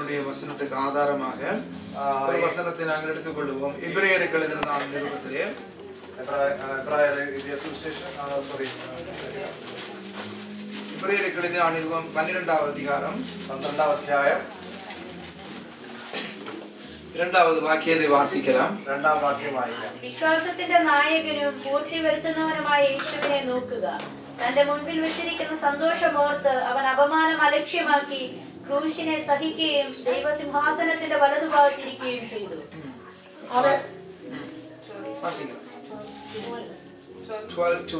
தேவனுடைய வசனத்துக்கு ஆதாரமாக ஒரு வசனத்தை நாங்கள் எடுத்துக்கொள்வோம் இப்ரேயருக்கு எழுதின நாம் நிருபத்திலே എബ്രായർ എഴുതിയ സുവിശേഷം സോറി இப்ரேயருக்கு எழுதின நிருபம் பன்னிரெண்டாவது அதிகாரம் പന്ത്രണ്ടാം അധ്യായം இரண்டாவது வாக்கியத்தை வாசிக்கலாம் രണ്ടാം വാക്യം വായിക്കാം വിശ്വാസത്തിന്റെ നായകനും പൂർത്തി വരുത്തുന്നവനുമായ യേശുവിനെ നോക്കുക തന്റെ മുൻപിൽ വെച്ചിരിക്കുന്ന സന്തോഷമോർത്ത് അവൻ അപമാനം അലക്ഷ്യമാക്കി ക്രൂശിനെ സഹിക്കുകയും ദൈവസിംഹാസനത്തിന്റെ വലതുഭാഗത്തിരിക്കുകയും ചെയ്തു அவர் வாசிக்கலாம் டுவெல் டூ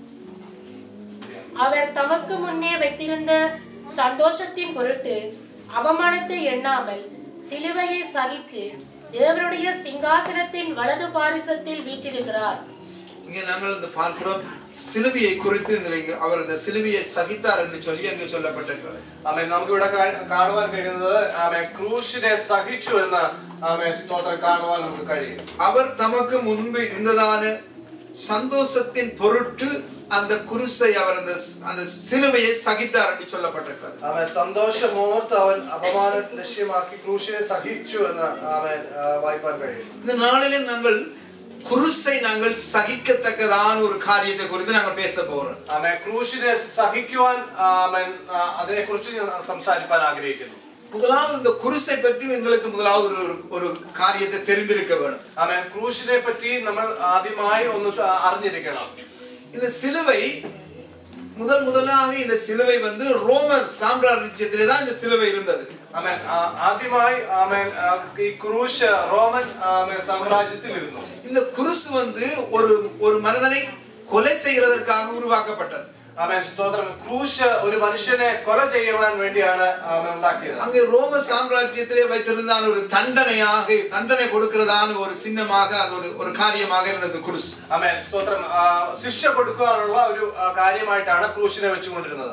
அவர் தமக்கு முன்னே வைத்திருந்த சந்தோஷத்தின் பொருட்டு அவமானத்தை எண்ணாமல் சிலுவையை சகித்து தேவனுடைய சிங்காசனத்தின் வலது பாரிசத்தில் வீற்றிருக்கிறார் இங்கே நாங்கள் இந்த பார்க்கிறோம் சிலுவையை குறித்து இந்த இங்க அவர் இந்த சிலுவையை சகித்தார் என்று சொல்லி அங்கே சொல்லப்பட்டிருக்கிறது ആമേ നമുക്ക് ഇവിടെ കാണുവാൻ കഴിയുന്നത് ആമേ ക്രൂശിനെ സഹിച്ചു എന്ന് ആമേ സ്തോത്രം കാണുവാൻ നമുക്ക് കഴിയും அவர் தமக்கு முன்பு இருந்ததான சந்தோஷத்தின் பொருட்டு அந்த குருசை அவர் அந்த அந்த சிலுவையை சகித்தார் என்று சொல்லப்பட்டிருக்கிறது ആമേ സന്തോഷമോർത്ത് അവൻ അപമാനം ലക്ഷ്യമാക്കി ക്രൂശിനെ സഹിച്ചു എന്ന് ആമേൻ ആ, വായിപ്പാൻ കഴിയും இந்த நாளிலே நாங்கள் குருசை நாங்கள் சகிக்கத்தக்கதான ஒரு காரியத்தை குறித்து நாங்கள் பேச போறோம் ആമേ ക്രൂശിനെ സഹിക്കുവാൻ ആമേൻ അതിനെ കുറിച്ച് സംസാരിപ്പാൻ ആഗ്രഹിക്കുന്നു முதலாவது இந்த குருசை பற்றி எங்களுக்கு முதலாவது ஒரு ஒரு காரியத்தை தெரிந்திருக்க வேணும் ആമേൻ ക്രൂശിനെ പറ്റി നമ്മൾ ആദ്യമായി ഒന്ന് ത- അറിഞ്ഞിരിക്കണം இந்த சிலுவை முதல் முதலாக இந்த சிலுவை வந்து ரோமர் சாம்ராஜ்யத்திலே தான் இந்த சிலுவை இருந்தது ആമേൻ ആ- ആദ്യമായി ആമേൻ ആ, ഈ ക്രൂശ് റോമൻ ആമേൻ സാമ്രാജ്യത്തിൽ ഇരുന്നു இந்த குருசு வந்து ஒரு ஒரு மனிதனை கொலை செய்கிறதற்காக உருவாக்கப்பட்டது ആമേൻ സ്തോത്രം ക്രൂശ് ഒരു മനുഷ്യനെ കൊല ചെയ്യുവാൻ വേണ്ടിയാണ് ആമേൻ ഉണ്ടാക്കിയത് அங்கே ரோம சாம்ராஜ்யத்திலே வைத்திருந்தான ஒரு தண்டனையாக தண்டனை கொடுக்கிறதான ஒரு சின்னமாக அது ஒரு ஒரு காரியமாக இருந்தது குருசு ആമേൻ സ്തോത്രം ആ, ശിക്ഷ കൊടുക്കുവാനുള്ള ഒരു ആ, കാര്യമായിട്ടാണ് ക്രൂശിനെ വെച്ചുകൊണ്ടിരുന്നത്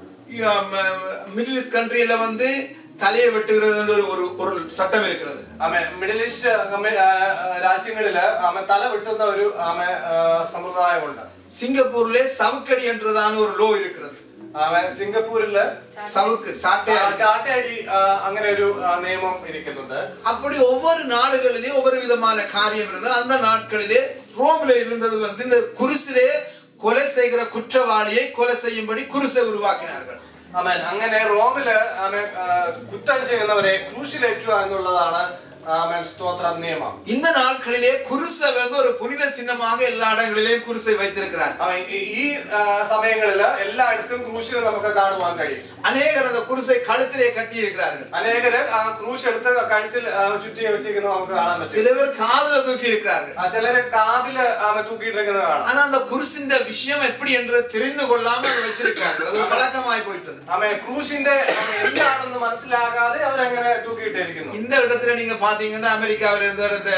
மிடில் ஈஸ்ட் கண்ட்ரியில வந்து தலையை வெட்டுகிறது ஒரு ஒரு ஒரு சட்டம் இருக்கிறது ആമേൻ മിഡിൽ ഈസ്റ്റ് കമ്മി- ആ, ആ, രാജ്യങ്ങളില് ആമേൻ തല വെട്ടുന്ന ഒരു ആമേ സമ്പ്രദായമുണ്ട് சிங்கப்பூர்ல சவுக்கடி என்றதான ஒரு லோ இருக்கிறது ആമേൻ സിംഗപ്പൂരില് சவுக்கு சாட்டை ആ, ചാട്ടയടി ആ, അങ്ങനെ ഒരു ആ, നിയമം ഇരിക്കുന്നുണ്ട് அப்படி ஒவ்வொரு நாடுகளிலே ஒவ்வொரு விதமான காரியம் இருந்தது அந்த நாட்களிலே ரோம்ல இருந்தது வந்து இந்த குருசிலே கொலை செய்கிற குற்றவாளியை கொலை செய்யும்படி குருசை உருவாக்கினார்கள் ആമേൻ അങ്ങനെ റോമില് ആമേൻ ആ, കുറ്റം ചെയ്യുന്നവരെ ക്രൂശിലേറ്റുക എന്നുള്ളതാണ് ആമേൻ സ്തോത്ര നിയമം இந்த நாட்களிலே குருசை வந்து ஒரு புனித சின்னமாக எல்லா இடங்களிலேயும் குருசை வைத்திருக்கிறார் ആമേൻ ഈ- ഈ ആ, സമയങ്ങളില് എല്ലായിടത്തും ക്രൂശിനെ നമുക്ക് കാണുവാൻ കഴിയും அநேகர் அந்த குருசை கழுத்திலே கட்டி இருக்கிறார்கள் അനേകര് ആ ക്രൂശ് എടുത്ത് കഴുത്തിൽ ആ, ചുറ്റി വെച്ചിരിക്കുന്നത് നമുക്ക് കാണാൻ പറ്റും சில பேர் காதுல தூக்கி இருக்கிறார்கள் ആ, ചിലര് കാതില് ആമ തൂക്കിയിട്ടിരിക്കുന്നത് കാണാം ஆனா அந்த குருசின் விஷயம் எப்படி என்று தெரிந்து கொள்ளாம அதை வைத்திருக்கிறார்கள் அது ஒரு பழக்கமாய் போயிட்டது ആമേ ക്രൂശിന്റെ ആമേ, എന്താണെന്ന് മനസ്സിലാകാതെ അവരങ്ങനെ തൂക്കിയിട്ടിരിക്കുന്നു இந்த இடத்துல நீங்க பாத்தீங்கன்னா அமெரிக்காவில இருந்து இந்த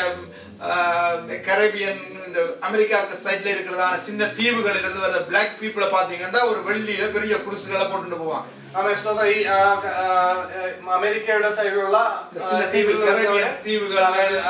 ஆஹ், இந்த கரேபியன் இந்த அமெரிக்காவுக்கு சைட்ல இருக்கிறதான சின்ன தீவுகள் இருந்து வர பிளாக் பீப்புளை பாத்தீங்கன்னா ஒரு வெள்ளியில பெரிய குருசுகளை போட்டுட்டு போவாங்க ആമേ സ്തോത്രം ഈ ആ, ആ, അമേരിക്കയുടെ സൈഡിലുള്ള இந்த சின்ன தீவு கரேபியன் தீவுகள்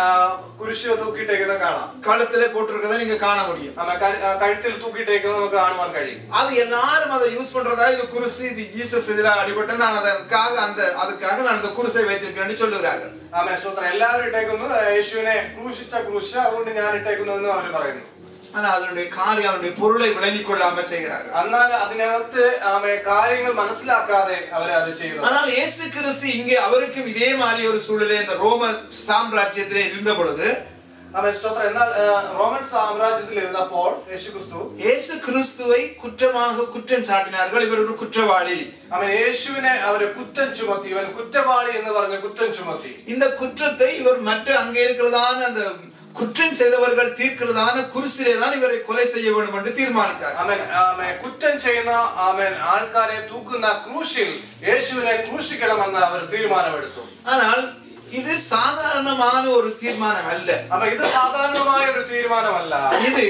കുരിശ് തൂക്കിയിട്ടേക്കുന്നത് കാണാം கழுத்துல போட்டிருக்கதை நீங்க காண முடியும் ആമേ ക- ആ, കഴുത്തിൽ തൂക്കിയിട്ടേക്കുന്നത് നമുക്ക് കാണുവാൻ കഴിയും அது எல்லாரும் அதை யூஸ் பண்றதா இது குருசு இது ஜீசஸ் எதிராக அடிபட்டு நான் அதற்காக அந்த அதுக்காக நான் இந்த குருசை வைத்திருக்கிறேன்னு சொல்லுகிறார்கள் ആമേ സ്തോത്രം എല്ലാവരും ഇട്ടേക്കുന്നു യേശുവിനെ ക്രൂശിച്ച ക്രൂശ് അതുകൊണ്ട് ഞാൻ ഇട്ടേക്കുന്നു എന്ന് അവർ പറയുന്നു ஆனா அதனுடைய காரியம் அதனுடைய பொருளை விளங்கிக் கொள்ளாம செய்கிறார்கள் എന്നാൽ അതിനകത്ത് ആമേ കാര്യങ്ങൾ മനസ്സിലാക്കാതെ അവർ അത് ചെയ്യുന്നു ஆனால் இயேசு கிறிஸ்து இங்கே அவருக்கும் இதே மாதிரி ஒரு சூழ்நிலை இந்த ரோம சாம்ராஜ்யத்திலே இருந்த பொழுது ആമേ സ്തോത്രം എന്നാൽ ആ, റോമൻ സാമ്രാജ്യത്തിൽ ഇരുന്നപ്പോൾ യേശു ക്രിസ്തു இயேசு கிறிஸ்துவை குற்றமாக குற்றம் சாட்டினார்கள் இவர் ஒரு குற்றவாளி അവൻ യേശുവിനെ അവര് കുറ്റം ചുമത്തി ഇവൻ കുറ്റവാളി എന്ന് പറഞ്ഞ് കുറ്റം ചുമത്തി இந்த குற்றத்தை இவர் மற்ற அங்கே இருக்கிறதான அந்த குற்றம் செய்தவர்கள் தீர்க்கிறதான குருசிலே தான் இவரை கொலை செய்ய வேண்டும் என்று தீர்மானித்தார் അവൻ ആമേ കുറ്റം ചെയ്യുന്ന അവൻ ആൾക്കാരെ തൂക്കുന്ന ക്രൂശിൽ യേശുവിനെ ക്രൂശിക്കണമെന്ന് അവർ തീരുമാനമെടുത്തു ஆனால் இது சாதாரணமான ஒரு தீர்மானம் அல்ல അപ്പൊ ഇത് സാധാരണമായ ഒരു തീരുമാനമല്ല இது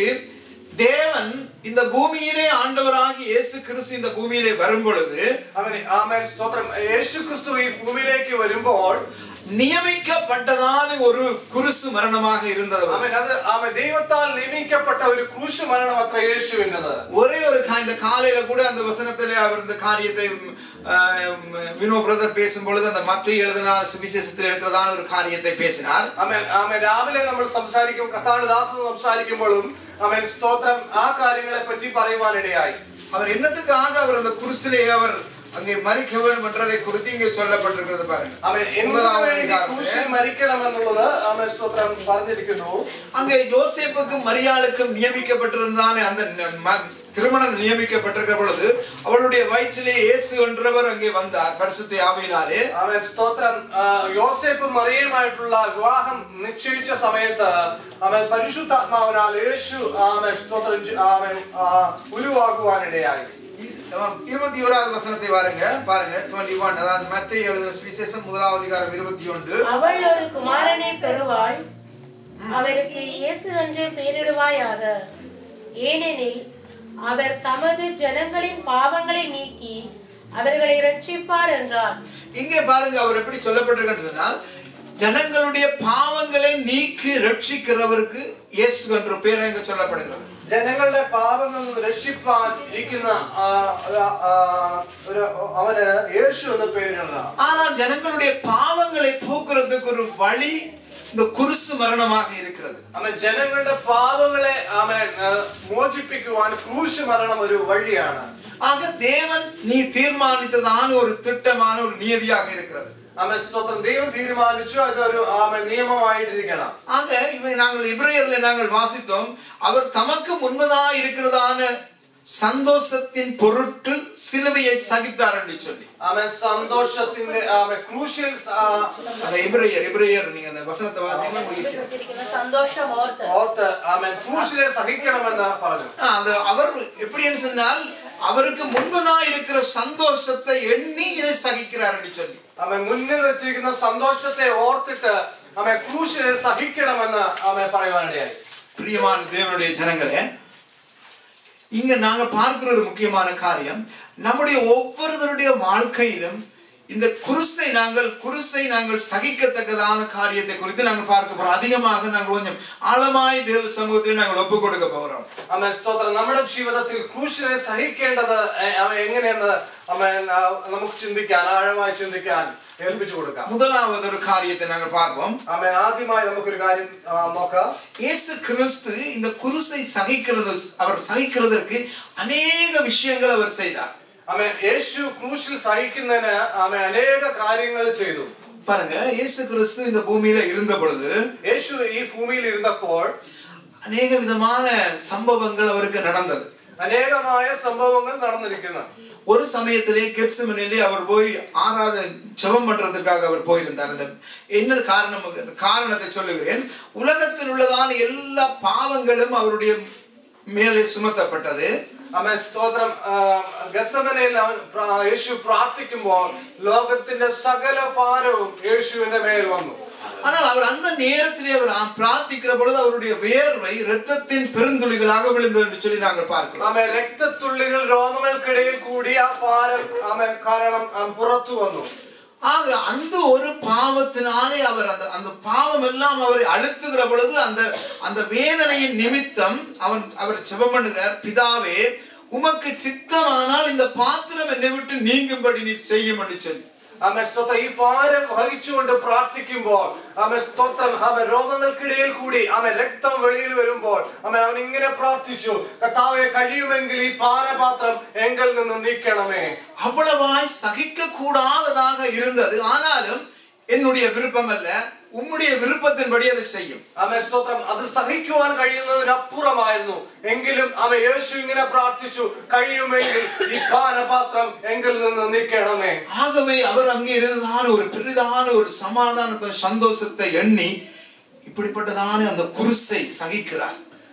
தேவன் இந்த பூமியிலே ஆண்டவராகி இயேசு கிறிஸ்து இந்த பூமியிலே வரும் பொழுது അവൻ ആമേൻ സ്തോത്രം യേശു ക്രിസ്തു ഈ ഭൂമിയിലേക്ക് വരുമ്പോൾ നിയമിക്കപ്പെട്ടതാണ് ഒരു കുരിശു മരണமாக ഇരുന്നത് அவர். ആമേൻ അത് ആമേൻ ദൈവത്താൽ നിയമിക്കപ്പെട്ട ഒരു ക്രൂശ് മരണം അത്ര യേശുവിൻ്റെത് ஒரே ஒரு கா- இந்த காலையில கூட அந்த வசனத்திலே அவர் இந்த காரியத்தை ம், ஆ, ம், வினோ பிரதர் பேசும் பொழுது அந்த மத்திய எழுதின சுவிசேஷத்தில் இருக்கிறதான ஒரு காரியத்தை பேசினார் ആമേൻ ആമേൻ രാവിലെ നമ്മൾ സംസാരിക്കും കഥാണ് ദാസൻ സംസാരിക്കുമ്പോഴും ആമേൻ സ്തോത്രം ആ കാര്യങ്ങളെ പറ്റി പറയുവാനിടയായി அவர் என்னத்துக்காக அவர் அந்த குருசிலே அவர் அங்கே மறிக்க வேண்டும் என்றதை குறித்து இங்கே சொல்லப்பட்டிருக்கிறது பாருங்க ആമേൻ എന്തിനു முதலாவது വേണ്ടി அதிகாரத்திலே, ക്രൂശിൽ മരിക്കണം എന്നുള്ളത് ആമേൻ സ്തോത്രം പറഞ്ഞിരിക്കുന്നു அங்கே யோசேப்புக்கும் மரியாளுக்கும் நியமிக்கப்பட்டிருந்தானே அந்த ந- ம- திருமணம் நியமிக்கப்பட்டிருக்கிற பொழுது அவளுடைய வயிற்றிலே இயேசு என்றவர் அங்கே வந்தார் பரிசுத்த ஆவியினாலே ആമേൻ സ്തോത്രം ആ, യോസേപ്പും മറിയയുമായിട്ടുള്ള വിവാഹം നിശ്ചയിച്ച സമയത്ത് ആമേൻ പരിശുദ്ധാത്മാവിനാൽ യേശു ആമേൻ സ്തോത്രം ചെ- ആമേൻ ആ, ഉരുവാകുവാനിടയായി இஸ்- ஆம், இருபத்தி ஓராவது வசனத்தை பாருங்க பாருங்க டுவெண்ட்டி ஒன் அதாவது மத்திய எழுதின சுவிசேஷம் முதலாவது அதிகாரம் இருபத்தி ஒன்று அவள் ஒரு குமாரனை பெறுவாள் அவருக்கு இயேசு என்று பெயரிடுவாயாக ஏனெனில் அவர் தமது ஜனங்களின் பாவங்களை நீக்கி அவர்களை ரட்சிப்பார் என்றார் இங்கே பாருங்க அவர் எப்படி சொல்லப்பட்டிருக்கிறது சொன்னால் ஜனங்களுடைய பாவங்களை நீக்கி ரட்சிக்கிறவருக்கு இயேசு என்ற பேர் இங்க சொல்லப்படுகிறது ജനങ്ങളുടെ പാപങ്ങളിൽ നിന്ന് രക്ഷിപ്പാൻ ഇരിക്കുന്ന ആ, ഒരു- ആ, ഒരു അവന് യേശു എന്ന പേരുള്ള ஆனால் ஜனங்களுடைய பாவங்களை போக்குறதுக்கு ஒரு வழி இந்த குருசு மரணமாக இருக்கிறது അവൻ ജനങ്ങളുടെ പാപങ്ങളെ അവൻ ആ, മോചിപ്പിക്കുവാൻ ക്രൂശ് മരണം ഒരു വഴിയാണ് ஆக தேவன் நீ தீர்மானித்ததான ஒரு திட்டமான ஒரு நியதியாக இருக்கிறது അവൻ സ്തോത്രം ദൈവം തീരുമാനിച്ചു അതൊരു അവൻ നിയമമായിട്ടിരിക്കണം ஆக இவை நாங்கள் இப்ரேயர்ல நாங்கள் வாசித்தோம் அவர் தமக்கு முன்பதாக இருக்கிறதான சந்தோஷத்தின் பொருட்டு சிலுவையை சகித்தார் என்று சொல்லி അവൻ സന്തോഷത്തിന്റെ അവൻ ക്രൂശിൽ ആ, அந்த இப்ரேயர் இப்ரேயர் நீங்க அந்த வசனத்தை வாசிங்க முடிச்சு വെച്ചിരിക്കുന്ന സന്തോഷം ഓർത്ത് ഓർത്ത് അവൻ ക്രൂശിലെ സഹിക്കണമെന്ന് പറഞ്ഞു ஆ, அந்த அவர் எப்படின்னு சொன்னால் அவருக்கு முன்பதாக இருக்கிற சந்தோஷத்தை எண்ணி இதை சகிக்கிறார் என்று சொல்லி അവൻ മുന്നിൽ വെച്ചിരിക്കുന്ന സന്തോഷത്തെ ഓർത്തിട്ട് അവൻ ക്രൂശിനെ സഹിക്കണമെന്ന് അവൻ പറയുവാനിടയായി பிரியமான தேவனுடைய ஜனங்களே இங்க நாங்க பார்க்கிற ஒரு முக்கியமான காரியம் நம்முடைய ஒவ்வொருவருடைய வாழ்க்கையிலும் இந்த குருசை நாங்கள் குருசை நாங்கள் சகிக்கத்தக்கதான காரியத்தை குறித்து நாங்கள் பார்க்க போறோம் அதிகமாக நாங்கள் கொஞ்சம் ஆழமாய் தேவ சமூகத்தில் நாங்கள் ஒப்பு கொடுக்க போகிறோம் അവൻ സ്തോത്രം നമ്മുടെ ജീവിതത്തിൽ ക്രൂശിനെ സഹിക്കേണ്ടത് എ- അവൻ എങ്ങനെയെന്ന് അവൻ ആ, നമുക്ക് ചിന്തിക്കാൻ ആഴമായി ചിന്തിക്കാൻ ഏൽപ്പിച്ചു കൊടുക്കാം முதலாவது ஒரு காரியத்தை நாங்கள் பார்ப்போம் അവൻ ആദ്യമായി നമുക്കൊരു കാര്യം ആ, നോക്കാം இயேசு கிறிஸ்து இந்த குருசை சகிக்கிறது அவர் சகிக்கிறதற்கு அநேக விஷயங்கள் அவர் செய்தார் അവൻ യേശു ക്രൂശിൽ സഹിക്കുന്നതിന് അവൻ അനേക കാര്യങ്ങൾ ചെയ്തു பாருங்க இயேசு கிறிஸ்து இந்த பூமியில இருந்த பொழுது യേശു ഈ ഭൂമിയിൽ ഇരുന്നപ്പോൾ அநேக விதமான சம்பவங்கள் அவருக்கு நடந்தது അനേകമായ സംഭവങ്ങൾ നടന്നിരിക്കുന്നു ஒரு சமயத்திலே கெட்சமனிலே அவர் போய் ஆறாத ஜெபம் பண்றதுக்காக அவர் போயிருந்தார் அந்த என்ன காரணம் அந்த காரணத்தை சொல்லுகிறேன் உலகத்தில் உள்ளதான எல்லா பாவங்களும் அவருடைய மேலே சுமத்தப்பட்டது അവൻ സ്തോത്രം ആ, ഗസമനയിൽ അവൻ പ്രാ- യേശു പ്രാർത്ഥിക്കുമ്പോൾ ലോകത്തിന്റെ സകല ഭാരവും യേശുവിന്റെ മേൽ വന്നു ஆனால் அவர் அந்த நேரத்திலே அவர் ஆ- பிரார்த்திக்கிற பொழுது அவருடைய வேர்வை இரத்தத்தின் பெருந்துளிகளாக விழுந்தது என்று சொல்லி நாங்கள் பார்க்கிறோம் അവൻ രക്തത്തുള്ളികൾ രോമങ്ങൾക്കിടയിൽ കൂടി ആ ഭാരം അവൻ കാരണം അവൻ പുറത്തു വന്നു ஆக அந்த ஒரு பாவத்தினாலே அவர் அந்த அந்த பாவம் எல்லாம் அவரை அழுத்துகிற பொழுது அந்த அந்த வேதனையின் நிமித்தம் அவன் அவர் ஜெபம் பண்ணுகிறார் பிதாவே உமக்கு சித்தமானால் இந்த பாத்திரம் என்னை விட்டு நீங்கும்படி நீர் செய்யும் என்று சொல்லி അവൻ സ്തോത്രം ഈ ഭാരം വഹിച്ചുകൊണ്ട് പ്രാർത്ഥിക്കുമ്പോൾ അവൻ സ്തോത്രം അവൻ രോഗങ്ങൾക്കിടയിൽ കൂടി അവൻ രക്തം വെളിയിൽ വരുമ്പോൾ അവൻ അവൻ ഇങ്ങനെ പ്രാർത്ഥിച്ചു കർത്താവെ കഴിയുമെങ്കിൽ ഈ പാനപാത്രം എങ്കിൽ നിന്ന് നീക്കണമേ அவ்வளவாய் சகிக்க கூடாததாக இருந்தது ஆனாலும் என்னுடைய விருப்பம் அல்ல உம்முடைய விருப்பத்தின்படி அதை செய்யும் അവൻ സ്തോത്രം അത് സഹിക്കുവാൻ കഴിയുന്നതിനപ്പുറമായിരുന്നു എങ്കിലും അവൻ യേശു ഇങ്ങനെ പ്രാർത്ഥിച്ചു കഴിയുമെങ്കിൽ ഈ പാനപാത്രം എങ്കിൽ നിന്ന് നീക്കണമേ ஆகவே அவர் அங்கே இருந்ததான ஒரு பெரிதான ஒரு சமாதானத்தை சந்தோஷத்தை எண்ணி இப்படிப்பட்டதான அந்த குருசை சகிக்கிறார்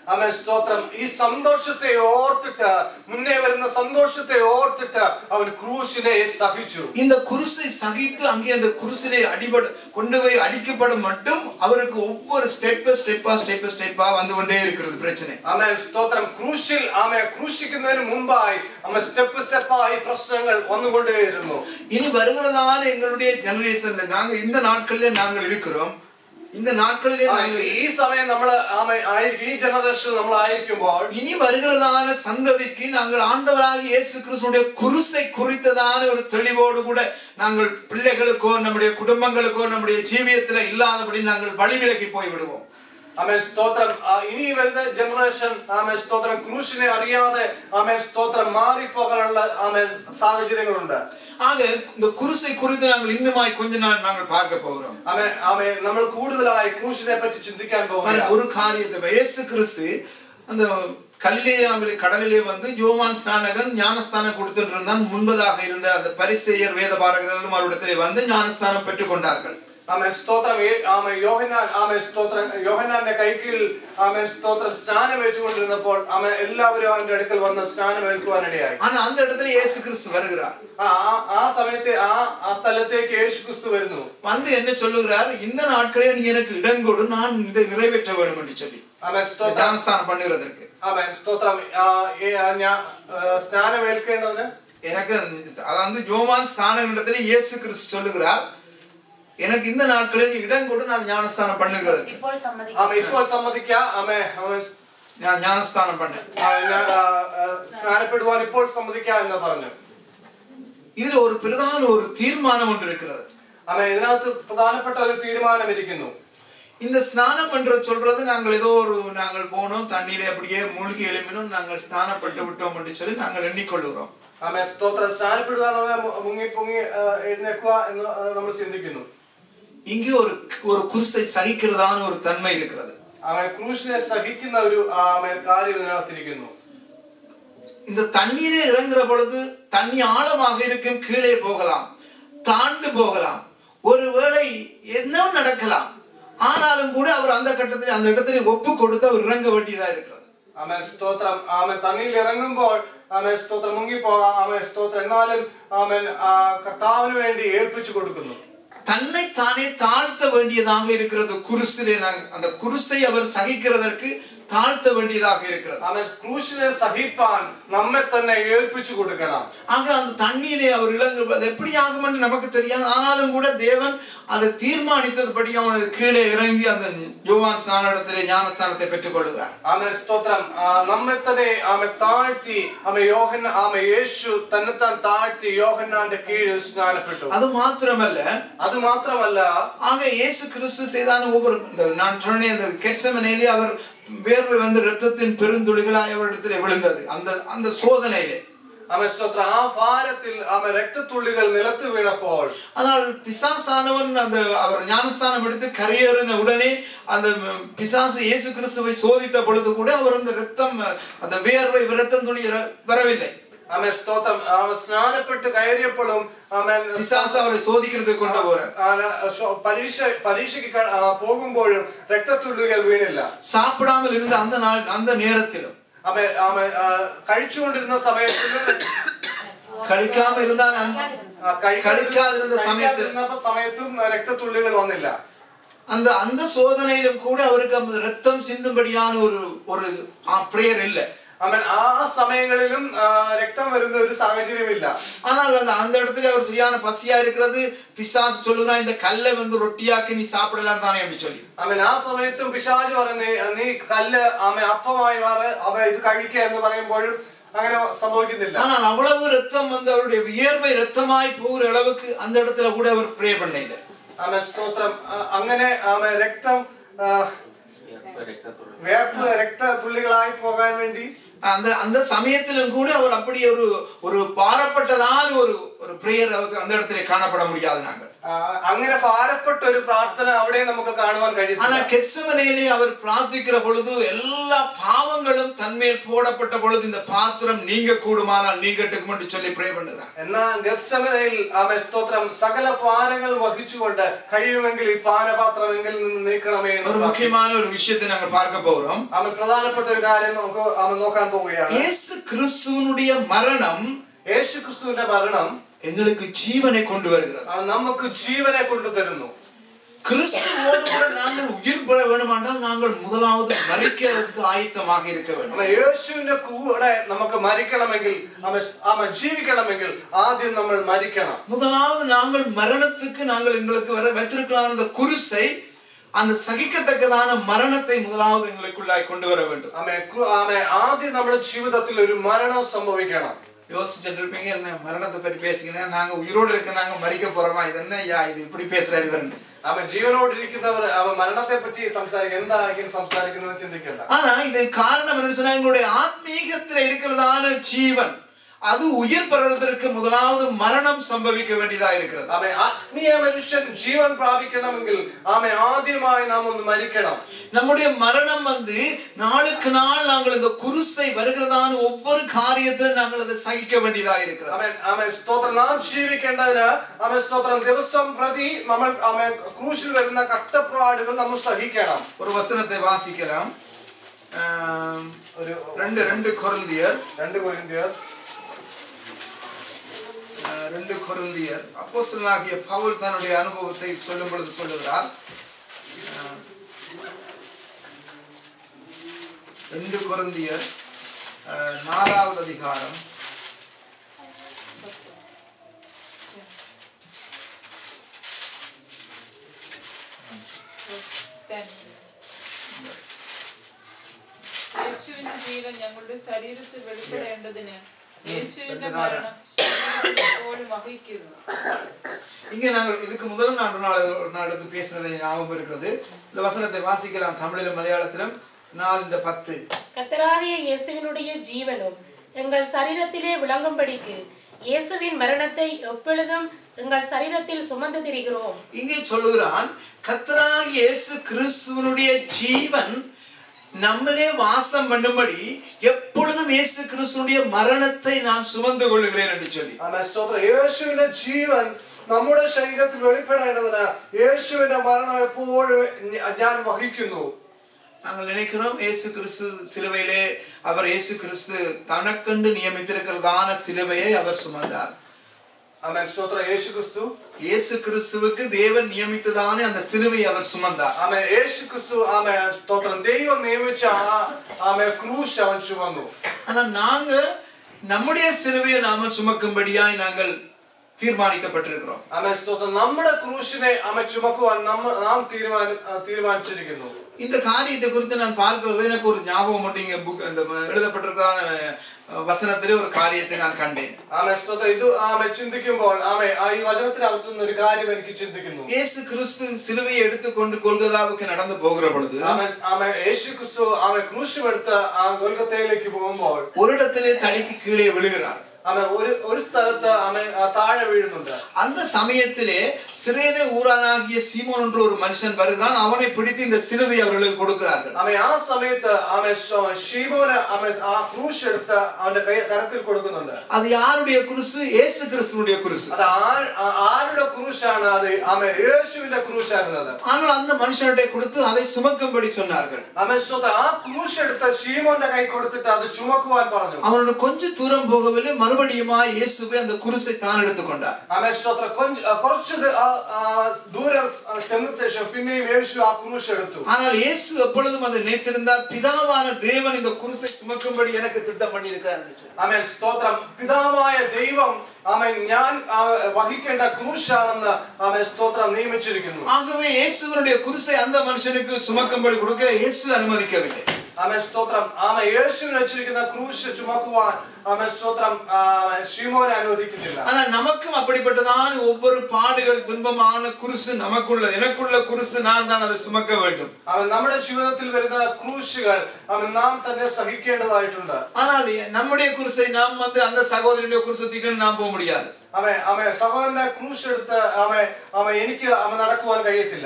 ആമേൻ സ്തോത്രം ഈ സന്തോഷത്തെ ഓർത്തിട്ട് മുന്നേ വരുന്ന സന്തോഷത്തെ ഓർത്തിട്ട് അവൻ ക്രൂശിനെ സഹിച്ചു இந்த குருசை சகித்து அங்கே அந்த குருசிலே அடிபட கொண்டு போய் அடிக்கப்படும் மட்டும் அவருக்கு ஒவ்வொரு ஸ்டெப் ஸ்டெப்பா ஸ்டெப் ஸ்டெப்பா வந்து கொண்டே இருக்கிறது பிரச்சனை ആമേൻ സ്തോത്രം ക്രൂശിൽ ആമേ ക്രൂശിക്കുന്നതിന് മുമ്പായി ആമേ സ്റ്റെപ്പ് സ്റ്റെപ്പായി പ്രശ്നങ്ങൾ വന്നുകൊണ്ടേയിരുന്നു இனி வருகிறதான எங்களுடைய ஜெனரேஷன்ல நாங்க இந்த நாட்களிலே நாங்கள் இருக்கிறோம் இந்த நாட்களிலே ആ, நாங்கள் ഈ സമയം നമ്മൾ ആമേ ആയിരിക്കും ഈ ജനറേഷനിൽ നമ്മൾ ആയിരിക്കുമ്പോൾ இனி வருகிறதான சந்ததிக்கு நாங்கள் ஆண்டவராக இயேசு கிறிஸ்துடைய குருசை குறித்ததான ஒரு தெளிவோடு கூட நாங்கள் பிள்ளைகளுக்கோ நம்முடைய குடும்பங்களுக்கோ நம்முடைய ஜீவியத்துல இல்லாதபடி நாங்கள் வழிவிலகி போய் விடுவோம் ആമേ സ്തോത്രം ആ, ഇനി വരുന്ന ജനറേഷൻ ആമേ സ്തോത്രം ക്രൂശിനെ അറിയാതെ ആമേ സ്തോത്രം മാറിപ്പോകാനുള്ള ആമേ സാഹചര്യങ്ങളുണ്ട് ஆக இந்த குருசை குறித்து நாங்கள் இன்னுமாய் கொஞ்ச நாள் நாங்கள் பார்க்க போகிறோம் ആമേ ആമേ നമ്മൾ കൂടുതലായി ക്രൂശിനെ പറ്റി ചിന്തിക്കാൻ பாருங்க, പോകുക ஒரு காரியத்தை இயேசு கிறிஸ்து அந்த கலிலேயாவிலே கடலிலே வந்து யோவான் ஸ்நானகன் ஞானஸ்தானம் கொடுத்துட்டு இருந்தான் முன்பதாக இருந்த அந்த பரிசெயர் வேதபாரகர்களும் அவரிடத்திலே வந்து ஞானஸ்தானம் பெற்றுக் கொண்டார்கள் ആമേ സ്തോത്രം ഏ- ആമേ യോഹന്നാൻ ആമേ സ്തോത്രം യോഹന്നാന്റെ കൈക്കീഴിൽ ആമേ സ്തോത്രം സ്നാനം ഏറ്റുകൊണ്ടിരുന്നപ്പോൾ ആമേ എല്ലാവരും അവന്റെ അടുക്കൽ വന്ന് സ്നാനം ഏൽക്കുവാനിടയായി ஆனா அந்த இடத்துல இயேசு கிறிஸ்து வருகிறார் ആ ആ- ആ സമയത്ത് ആ ആ സ്ഥലത്തേക്ക് യേശു ക്രിസ്തു വരുന്നു வந்து என்ன சொல்லுகிறார் இந்த நாட்களே நீ எனக்கு இடம் கொடு நான் இதை நிறைவேற்ற வேண்டும் என்று சொல்லி ആമേ இந்த സ്തോത്രം ஞானஸ்தானம் பண்ணுகிறதற்கு ആമേ സ്തോത്രം ആ, ഏ- ആ, ഞാൻ ആ, സ്നാനം ഏൽക്കേണ്ടതിന് எனக்கு அதாவது யோவான் ஸ்நானம் இடத்துல இயேசு கிறிஸ்து சொல்லுகிறார் எனக்கு இந்த நாட்களில் நீ இடம் கொடு நான் ஞானஸ்தானம் பண்ணுகிறது ഇപ്പോൾ ആമേ സമ്മതിക്കും ഇപ്പോൾ സമ്മതിക്ക ആമേ ആമേ ഞാൻ ஞானஸ்தானம் பண்ணேன் ആ, ഞാൻ ആ, ആ, സ്നാനപ്പെടുവാൻ ഇപ്പോൾ സമ്മതിക്ക എന്ന് പറഞ്ഞു இதுல ஒரு பிரதான ஒரு தீர்மானம் ஒன்று இருக்கிறது ആമേ ഇതിനകത്ത് പ്രധാനപ്പെട്ട ഒരു തീരുമാനം ഇരിക്കുന്നു இந்த ஸ்நானம் என்று சொல்றது நாங்கள் ஏதோ ஒரு நாங்கள் போனோம் தண்ணீரை அப்படியே மூழ்கி எழுப்பினோம் நாங்கள் ஸ்நானப்பட்டு விட்டோம் என்று சொல்லி நாங்கள் எண்ணிக்கொள்கிறோம் ആമേ സ്തോത്രം സ്നാനപ്പെടുക എന്ന് പറഞ്ഞാൽ മു- മുങ്ങി പൊങ്ങി ആ, എഴുന്നേക്കുക എന്ന് ആ, നമ്മൾ ചിന്തിക്കുന്നു இங்கே ஒரு ஒரு குருசை சகிக்கிறதான ஒரு தன்மை இருக்கிறது ആമേ ക്രൂശിനെ സഹിക്കുന്ന ഒരു ആമേ കാര്യം ഇതിനകത്തിരിക്കുന്നു இந்த தண்ணீரே இறங்குற பொழுது தண்ணி ஆழமாக இருக்கும் கீழே போகலாம் தாண்டு போகலாம் ஒருவேளை என்ன நடக்கலாம் ஆனாலும் கூட அவர் அந்த கட்டத்தில் அந்த இடத்துல ஒப்பு கொடுத்து அவர் இறங்க வேண்டியதா இருக்கிறது ആമേ സ്തോത്രം ആമേ തണ്ണിയിൽ ഇറങ്ങുമ്പോൾ ആമേ സ്തോത്രം മുങ്ങിപ്പോകാം ആമേ സ്തോത്രം എന്നാലും ആമേൻ ആ, കർത്താവിന് വേണ്ടി ഏൽപ്പിച്ചു കൊടുക്കുന്നു தன்னை தானே தாழ்த்த வேண்டியதாக இருக்கிறது குருசிலே நாங்க- அந்த குருசை அவர் சகிக்கிறதற்கு தாழ்த்த வேண்டியதாக இருக்கிறது ആമേ ക്രൂശിനെ സഹിപ്പാൻ നമ്മെ തന്നെ ഏൽപ്പിച്ചു കൊടുക്കണം ஆக அந்த தண்ணீரே அவர் இழங்கு அது எப்படி ஆகும் என்று நமக்கு தெரியாது ஆனாலும் கூட தேவன் அதை தீர்மானித்ததுபடி அவனது கீழே இறங்கி அந்த யோவான் ஸ்நானத்திலே ஞானஸ்தானத்தை பெற்றுக் கொள்கிறார் ആമേ സ്തോത്രം ആ, നമ്മെ തന്നെ ആമെ താഴ്ത്തി ആമെ യോഹന്ന ആമെ യേശു തന്നെത്താൻ താഴ്ത്തി യോഹന്നാന്റെ കീഴിൽ സ്നാനപ്പെട്ടു அது மாத்திரமல்ல അത് മാത്രമല്ല ஆக இயேசு கிறிஸ்து செய்தான ஒவ்வொரு இந்த நான் சொன்னேன் இந்த கெட்சமனையிலே அவர் வேர்வை வந்து இரத்தத்தின் பெருந்துளிகளாய் அவரிடத்திலே விழுந்தது அந்த அந்த சோதனையிலே ആമെ സ്തോത്രം ആ ഭാരത്തിൽ ആമെ രക്തത്തുള്ളികൾ നിലത്ത് വീണപ്പോൾ ஆனால் பிசாசானவன் அந்த அவர் ஞானஸ்தானம் எடுத்து கரையேறின உடனே அந்த ம், பிசாசு இயேசு கிறிஸ்துவை சோதித்த பொழுது கூட அவர் அந்த ரத்தம் அந்த வேர்வை ரத்தம் துளி இர- வரவில்லை ആമെ സ്തോത്രം ആമെ സ്നാനപ്പെട്ട് കയറിയപ്പോഴും ആമൻ பிசாசு அவரை சோதிக்கிறதுக்கு கொண்டு போற പരീക്ഷ പരീക്ഷയ്ക്ക് ക- ആ, പോകുമ്പോഴും രക്തത്തുള്ളികൾ വീണില്ല சாப்பிடாமல் இருந்த அந்த நாள் அந்த நேரத்திலும் ആമെ ആമെ ആ, കഴിച്ചുകൊണ്ടിരുന്ന സമയത്ത് கழிக்காம இருந்தால் அந்த- ആ, കഴിക്കാതിരുന്ന- കഴിക്കാതിരുന്ന സമയത്ത് കഴിക്കാതിരുന്ന സമയത്തും രക്തത്തുള്ളികൾ വന്നില്ല அந்த அந்த சோதனையிலும் கூட அவருக்கு அந்த ரத்தம் சிந்தும்படியான ஒரு ஒரு பிரேயர் இல்லை അവൻ ആ സമയങ്ങളിലും ആ, രക്തം വരുന്ന ഒരു സാഹചര്യമില്ല ஆனால் அந்த அந்த இடத்துல அவர் சரியான பசியா இருக்கிறது பிசாசு சொல்லுகிறான் இந்த கல்லை வந்து ரொட்டியாக்கி நீ சாப்பிடலாம் தானே என்று சொல்லி അവൻ ആ സമയത്തും പിശാജ് പറയുന്നത് നീ കല്ല് ആമ അപ്പമായി മാറ് അവ ഇത് കഴിക്കുക എന്ന് പറയുമ്പോഴും അങ്ങനെ സംഭവിക്കുന്നില്ല ஆனால் அவ்வளவு ரத்தம் வந்து அவருடைய வியர்வை ரத்தமாய் போகிற அளவுக்கு அந்த இடத்துல கூட அவர் ப்ரே பண்ணல ആമ സ്തോത്രം ആ, അങ്ങനെ ആമ രക്തം ആ, വേർപ്പ് രക്ത തുള്ളികളായി പോകാൻ വേണ്ടി அந்த அந்த சமயத்திலும் கூட அவர் அப்படி ஒரு ஒரு பாரப்பட்டதான ஒரு ஒரு பிரேயர் அவருக்கு அந்த இடத்துல காணப்பட முடியாது நாங்கள் ആ, അങ്ങനെ ഭാരപ്പെട്ട ഒരു പ്രാർത്ഥന അവിടെ നമുക്ക് കാണുവാൻ ஆனா കഴിയുന്നില്ല கெட்சமனையிலே அவர் பிரார்த்திக்கிற பொழுது எல்லா பாவங்களும் தன்மேல் போடப்பட்ட பொழுது இந்த பாத்திரம் நீங்க கூடுமானால் நீங்கட்டுக்கும் என்று சொல்லி ப்ரே பண்ணுகிறார் എന്നാൽ ഗപ്സമനയിൽ ആമേ സ്തോത്രം സകല ഭാരങ്ങൾ വഹിച്ചുകൊണ്ട് കഴിയുമെങ്കിൽ ഈ പാനപാത്രം എങ്കിൽ നിന്ന് നീക്കണമേ എന്ന് ஒரு പ്രാർത്ഥിക്കുന്നു. முக்கியமான ஒரு விஷயத்தை நாங்கள் பார்க்க போகிறோம் ആമൻ പ്രധാനപ്പെട്ട ഒരു കാര്യം നമുക്ക് ആമൻ നോക്കാൻ പോവുകയാണ് இயேசு கிறிஸ்துவனுடைய மரணம் യേശു ക്രിസ്തുവിന്റെ മരണം எங்களுக்கு ஜீவனை கொண்டு வருகிறது ആ, നമുക്ക് ജീവനെ കൊണ്ടുതരുന്നു கிறிஸ்துவோடு கூட நாங்கள் உயிர் பெற வேண்டுமானால் நாங்கள் முதலாவது மறிக்கிறதுக்கு ஆயத்தமாக இருக்க வேண்டும் ആമ യേശുവിന്റെ കൂടെ നമുക്ക് മരിക്കണമെങ്കിൽ ആമ ആമ ജീവിക്കണമെങ്കിൽ ആദ്യം നമ്മൾ മരിക്കണം முதலாவது நாங்கள் மரணத்துக்கு நாங்கள் எங்களுக்கு வர வைத்திருக்கலாம் அந்த குருசை அந்த சகிக்கத்தக்கதான மரணத்தை முதலாவது எங்களுக்குள்ளாய் கொண்டு வர வேண்டும் ആമെ കു- ആമെ ആദ്യം നമ്മുടെ ജീവിതത്തിൽ ഒരു മരണം സംഭവിക്കണം யோசிச்சுட்டு இருப்பீங்க என்ன மரணத்தை பற்றி பேசுகிறேன் நாங்க உயிரோடு இருக்க நாங்க மறிக்க போறோமா இது என்ன ஐயா இது இப்படி பேசுறாரு இவருன்னு ആമെ ജീവനോടിരിക്കുന്നവർ അവ മരണത്തെ പറ്റി സംസാരിക്കുക എന്തായിരിക്കും സംസാരിക്കുന്നത് ചിന്തിക്കണ്ട ஆனா இது காரணம் என்னன்னு சொன்னா எங்களுடைய ஆத்மீகத்துல இருக்கிறதான ஜீவன் அது உயிர் பெறுவதற்கு முதலாவது மரணம் சம்பவிக்க வேண்டியதா இருக்கிறது ആമെ ആത്മീയ മനുഷ്യൻ ജീവൻ പ്രാപിക്കണമെങ്കിൽ ആമെ ആദ്യമായി നാം ഒന്ന് മരിക്കണം நம்முடைய மரணம் வந்து நாளுக்கு நாள் நாங்கள் இந்த குருசை வருகிறதான ஒவ்வொரு காரியத்திலும் நாங்கள் அதை சகிக்க வேண்டியதா இருக்கிறது ആമെ ആമെ സ്തോത്രം നാം ജീവിക്കേണ്ടതിന് ആമെ സ്തോത്രം ദിവസം പ്രതി നമ്മൾ ആമെ ക്രൂശിൽ വരുന്ന കഷ്ടപ്പാടുകൾ നമ്മൾ സഹിക്കണം ஒரு வசனத்தை வாசிக்கலாம் ஆம், ഒരു ரெண்டு ரெண்டு கொருந்தியர் രണ്ട് കൊരിന്തിയർ அஹ், ரெண்டு கொருந்தியர் அப்போஸ்தலனாகிய பவுல் தன்னுடைய அனுபவத்தை சொல்லும் பொழுது சொல்லுகிறார் அஹ், ரெண்டு கொருந்தியர் அஹ், நாலாவது அதிகாரம் യേശുവിന്റെ ജീവൻ ഞങ്ങളുടെ ശരീരത്തിൽ വെളിപ്പെടേണ്ടതിന് യേശുവിന്റെ രണ്ട് നാല്. മരണം ശരീരത്തിൽ എപ്പോഴും വഹിക്കുന്നു இங்க நாங்கள் இதுக்கு முதல் நான் ஒரு நாள் ஒரு நாள் எடுத்து பேசினதை ஞாபகம் இருக்கிறது இந்த வசனத்தை வாசிக்கலாம் தமிழிலும் மலையாளத்திலும் நாலு இந்த பத்து கத்தராகிய இயேசுவினுடைய ஜீவனும் எங்கள் சரீரத்திலே விளங்கும்படிக்கு இயேசுவின் மரணத்தை எப்பொழுதும் எங்கள் சரீரத்தில் சுமந்து திரிகிறோம் இங்கே சொல்லுகிறான் கத்தராகிய இயேசு கிறிஸ்துவனுடைய ஜீவன் நம்மளே வாசம் பண்ணும்படி எப்பொழுதும் இயேசு கிறிஸ்துவனுடைய மரணத்தை நான் சுமந்து கொள்ளுகிறேன் என்று சொல்லி ആമേ സ്തോത്രം യേശുവിന്റെ ജീവൻ നമ്മുടെ ശരീരത്തിൽ വെളിപ്പെടേണ്ടതിന് യേശുവിന്റെ മരണം എപ്പോഴും ഞ- ഞാൻ വഹിക്കുന്നു நாங்கள் நினைக்கிறோம் இயேசு கிறிஸ்து சிலுவையிலே அவர் இயேசு கிறிஸ்து தனக்கென்று நியமித்திருக்கிறதான சிலுவையை அவர் சுமந்தார் ആമേ സ്തോത്രം യേശു ക്രിസ്തു இயேசு கிறிஸ்துவுக்கு தேவன் நியமித்ததான அந்த சிலுவையை அவர் சுமந்தார் ആമേ യേശു ക്രിസ്തു ആമേ സ്തോത്രം ദൈവം നിയമിച്ച ആ ആമേ ക്രൂശ് അവൻ ചുമന്നു ஆனா நாங்க நம்முடைய சிலுவையை நாம சுமக்கும்படியாய் நாங்கள் தீர்மானிக்கப்பட்டிருக்கிறோம் ആമേ സ്തോത്രം നമ്മുടെ ക്രൂശിനെ ആമേ ചുമക്കുവാൻ നമ്മ നാം തീരുമാന ആ, തീരുമാനിച്ചിരിക്കുന്നു இந்த காரியத்தை குறித்து நான் பார்க்கிறது எனக்கு ஒரு ஞாபகம் மட்டும் இங்க புக் இந்த எழுதப்பட்டிருக்கான வசனத்திலே ஒரு காரியத்தை நான் கண்டேன் ആമേ സ്തോത്രം ഇത് ആമേ ചിന്തിക്കുമ്പോൾ ആമേ ആ ഈ വചനത്തിനകത്തുനിന്ന് ഒരു കാര്യം എനിക്ക് ചിന്തിക്കുന്നു இயேசு கிறிஸ்து சிலுவையை எடுத்துக்கொண்டு கொல்கதாவுக்கு நடந்து போகிற பொழுது ആമേ ആമേ യേശു ക്രിസ്തു ആമേ ക്രൂശും എടുത്ത് ആ ഗൊൽഗത്തയിലേക്ക് പോകുമ്പോൾ ஒரு இடத்திலே தடிக்கு கீழே விழுகிறார் ആമേ ഒരു ഒരു സ്ഥലത്ത് ആമേ ആ, താഴെ വീഴുന്നുണ്ട് அந்த சமயத்திலே சிறேன ஊரானாகிய சீமோன் என்ற ஒரு மனுஷன் வருகிறான் அவனை பிடித்து இந்த சிலுவை அவர்களுக்கு கொடுக்கிறார்கள் ആമേ ആ സമയത്ത് ആമേ ശ- ഷീമോന് ആമേ ആ ക്രൂശ് എടുത്ത് അവന്റെ കൈ കരത്തിൽ കൊടുക്കുന്നുണ്ട് அது யாருடைய குருசு இயேசு கிறிஸ்துனுடைய குருசு അത് ആ- ആ- ആരുടെ ക്രൂശാണ് അത് ആമേ യേശുവിന്റെ ക്രൂശായിരുന്നത് ஆனால் அந்த மனுஷனுடைய கொடுத்து அதை சுமக்கும்படி சொன்னார்கள் ആമേ സ്തോത്രം ആ ക്രൂശ് എടുത്ത് ഷീമോന്റെ കൈ കൊടുത്തിട്ട് അത് ചുമക്കുവാൻ പറഞ്ഞു அவனோட கொஞ்ச தூரம் போகவில்லை மறுபடியுமா இயேசுவை அந்த குருசை தான் எடுத்துக்கொண்டார் ആമേ സ്തോത്രം കൊഞ്ച് ആ, കുറച്ച് ദ- ആ, ആ, ദൂരം ആ, ചെന്ന ശേഷം പിന്നെയും യേശു ആ ക്രൂശ് എടുത്തു ஆனால் இயேசு எப்பொழுதும் அதை நினைத்திருந்தார் பிதாவான தேவன் இந்த குருசை சுமக்கும்படி எனக்கு திட்டம் பண்ணி இருக்கிறார் ആമേൻ സ്തോത്രം പിതാവായ ദൈവം ആമേൻ ഞാൻ ആ, വഹിക്കേണ്ട ക്രൂശാണെന്ന് ആമേൻ സ്തോത്രം നിയമിച്ചിരിക്കുന്നു ஆகவே இயேசுவனுடைய குருசை அந்த மனுஷனுக்கு சுமக்கும்படி கொடுக்க இயேசு அனுமதிக்கவில்லை ആമേ സ്തോത്രം ആമേ യേശുവിന് വെച്ചിരിക്കുന്ന ക്രൂശ് ചുമക്കുവാൻ ആമേ സ്തോത്രം ആമേ ഷീമോനെ അനുവദിക്കുന്നില്ല ஆனா நமக்கும் அப்படிப்பட்டதான ஒவ்வொரு பாடுகள் துன்பமான குருசு நமக்குள்ள எனக்குள்ள குருசு நான் தான் அதை சுமக்க வேண்டும் അവൻ നമ്മുടെ ജീവിതത്തിൽ വരുന്ന ക്രൂശുകൾ അവൻ നാം തന്നെ സഹിക്കേണ്ടതായിട്ടുണ്ട് ஆனால் நம்முடைய குருசை நாம் வந்து அந்த சகோதரனுடைய குருசை தூக்கி நாம் போக முடியாது അവൻ അവൻ സഹോദരന്റെ ക്രൂശ് എടുത്ത് അവൻ അവൻ എനിക്ക് അവൻ നടക്കുവാൻ കഴിയത്തില്ല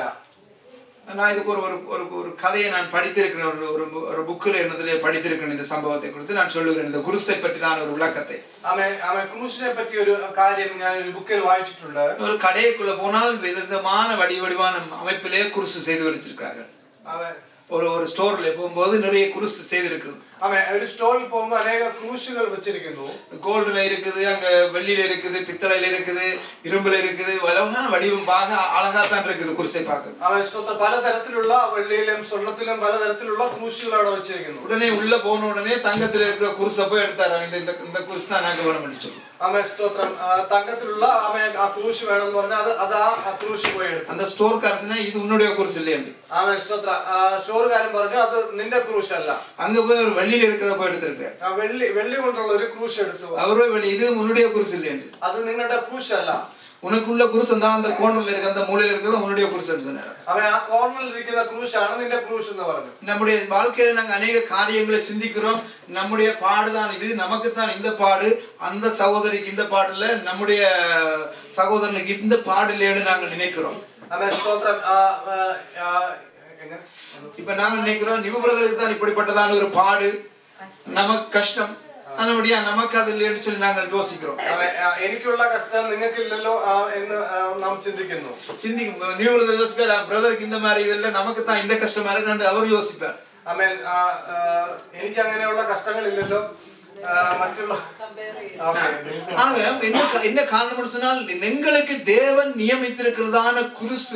நான் இதுக்கு ஒரு ஒரு ஒரு ஒரு கதையை நான் படித்திருக்கிறேன் ஒரு ஒரு ஒரு புக்கில் என்னதிலே படித்திருக்கிறேன் இந்த சம்பவத்தை குறித்து நான் சொல்லுகிறேன் இந்த குருசை பற்றி தான் ஒரு விளக்கத்தை അവൻ അവൻ ക്രൂശിനെ പറ്റി ഒരു കാര്യം ഞാൻ ഒരു ബുക്കിൽ വായിച്ചിട്ടുണ്ട് ஒரு கடைக்குள்ள போனால் விதவிதமான வடி வடிவான அமைப்பிலே குருசு செய்து வச்சிருக்கிறார்கள் അവൻ ஒரு ஒரு ஸ்டோர்ல போகும்போது நிறைய குருசு செய்திருக்கிறது അവൻ ഒരു സ്റ്റോറിൽ പോകുമ്പോൾ അനേക ക്രൂശുകൾ വെച്ചിരിക്കുന്നു கோல்டுல இருக்குது அங்க வெள்ளியில இருக்குது பித்தளையில இருக்குது இரும்புல இருக்குது அழகான வடிவம் பார்க்க அழகா தான் இருக்குது குருசை பார்க்க അവൻ സ്തോത്രം പലതരത്തിലുള്ള വെള്ളിയിലും സ്വർണത്തിലും പലതരത്തിലുള്ള ക്രൂശുകൾ അവിടെ വെച്ചിരിക്കുന്നു உடனே உள்ள போன உடனே தங்கத்துல இருக்கிற குருசை போய் எடுத்தாரு இந்த இந்த- இந்த குருசு தான் நாங்க வேணும் சொல்லி അവൻ സ്തോത്രം ആ, തങ്കത്തിലുള്ള അവൻ ആ ക്രൂശ് വേണമെന്ന് പറഞ്ഞാൽ അത് അത് ആ ക്രൂശ് പോയി എടുത്തു அந்த ஸ்டோர் காரசனா இது உன்னுடைய குருசு இல்லையா അവൻ സ്തോത്ര സ്റ്റോറുകാരൻ പറഞ്ഞു അത് നിന്റെ ക്രൂശ് അല്ല அங்க போய் ஒரு வெள்ளியில இருக்கிறத போய் எடுத்திருக்காரு ആ വെള്ളി വെള്ളി കൊണ്ടുള്ള ഒരു ക്രൂശ് എടുത്തു அவர் போய் வெளி இது உன்னுடைய குருசு இல்லையா അത് നിങ്ങളുടെ ക്രൂശ് അല്ല உனக்குள்ள குருசு தான் அந்த கோணல்ல இருக்க அந்த மூலையில இருக்கிறது உன்னுடைய குருசுன்னு சொன்னாரு അവൻ ആ കോർണറിൽ ഇരിക്കുന്ന ക്രൂശാണ് നിന്റെ ക്രൂശ് എന്ന് പറഞ്ഞു நம்முடைய வாழ்க்கையில நாங்க அநேக காரியங்களை சிந்திக்கிறோம் நம்முடைய பாடுதான் இது நமக்கு தான் இந்த பாடு அந்த சகோதரிக்கு இந்த பாடு இல்ல நம்முடைய சகோதரனுக்கு இந்த பாடு இல்லைன்னு நாங்க நினைக்கிறோம் അവൻ സ്തോത്രം ആ, ആ, ആ, എങ്ങനെ? இப்ப நாங்க நினைக்கிறோம் நிபுபிரதருக்கு தான் இப்படிப்பட்டதான ஒரு பாடு நமக்கு கஷ்டம் அதனுடைய நமக்கு அது இல்லைன்னு சொல்லி நாங்கள் யோசிக்கிறோம் അവൻ ആ, എനിക്കുള്ള കഷ്ടം നിങ്ങൾക്കില്ലല്ലോ ആ, എന്ന് ആ, നാം ചിന്തിക്കുന്നു சிந்திக்கும் நிபுபிரதர் யோசிப்பார் பிரதருக்கு இந்த மாதிரி இது இல்லை நமக்கு தான் இந்த கஷ்டமா இருக்குன்னு அவர் யோசிப்பார் അവൻ ആ, ആ, എനിക്ക് അങ്ങനെയുള്ള കഷ്ടങ്ങളില്ലല്ലോ ആ, മറ്റുള്ള ഓക്കേ. ஆக என்ன கா- என்ன காரணம்னு சொன்னால் எங்களுக்கு தேவன் நியமித்திருக்கிறதான குருசு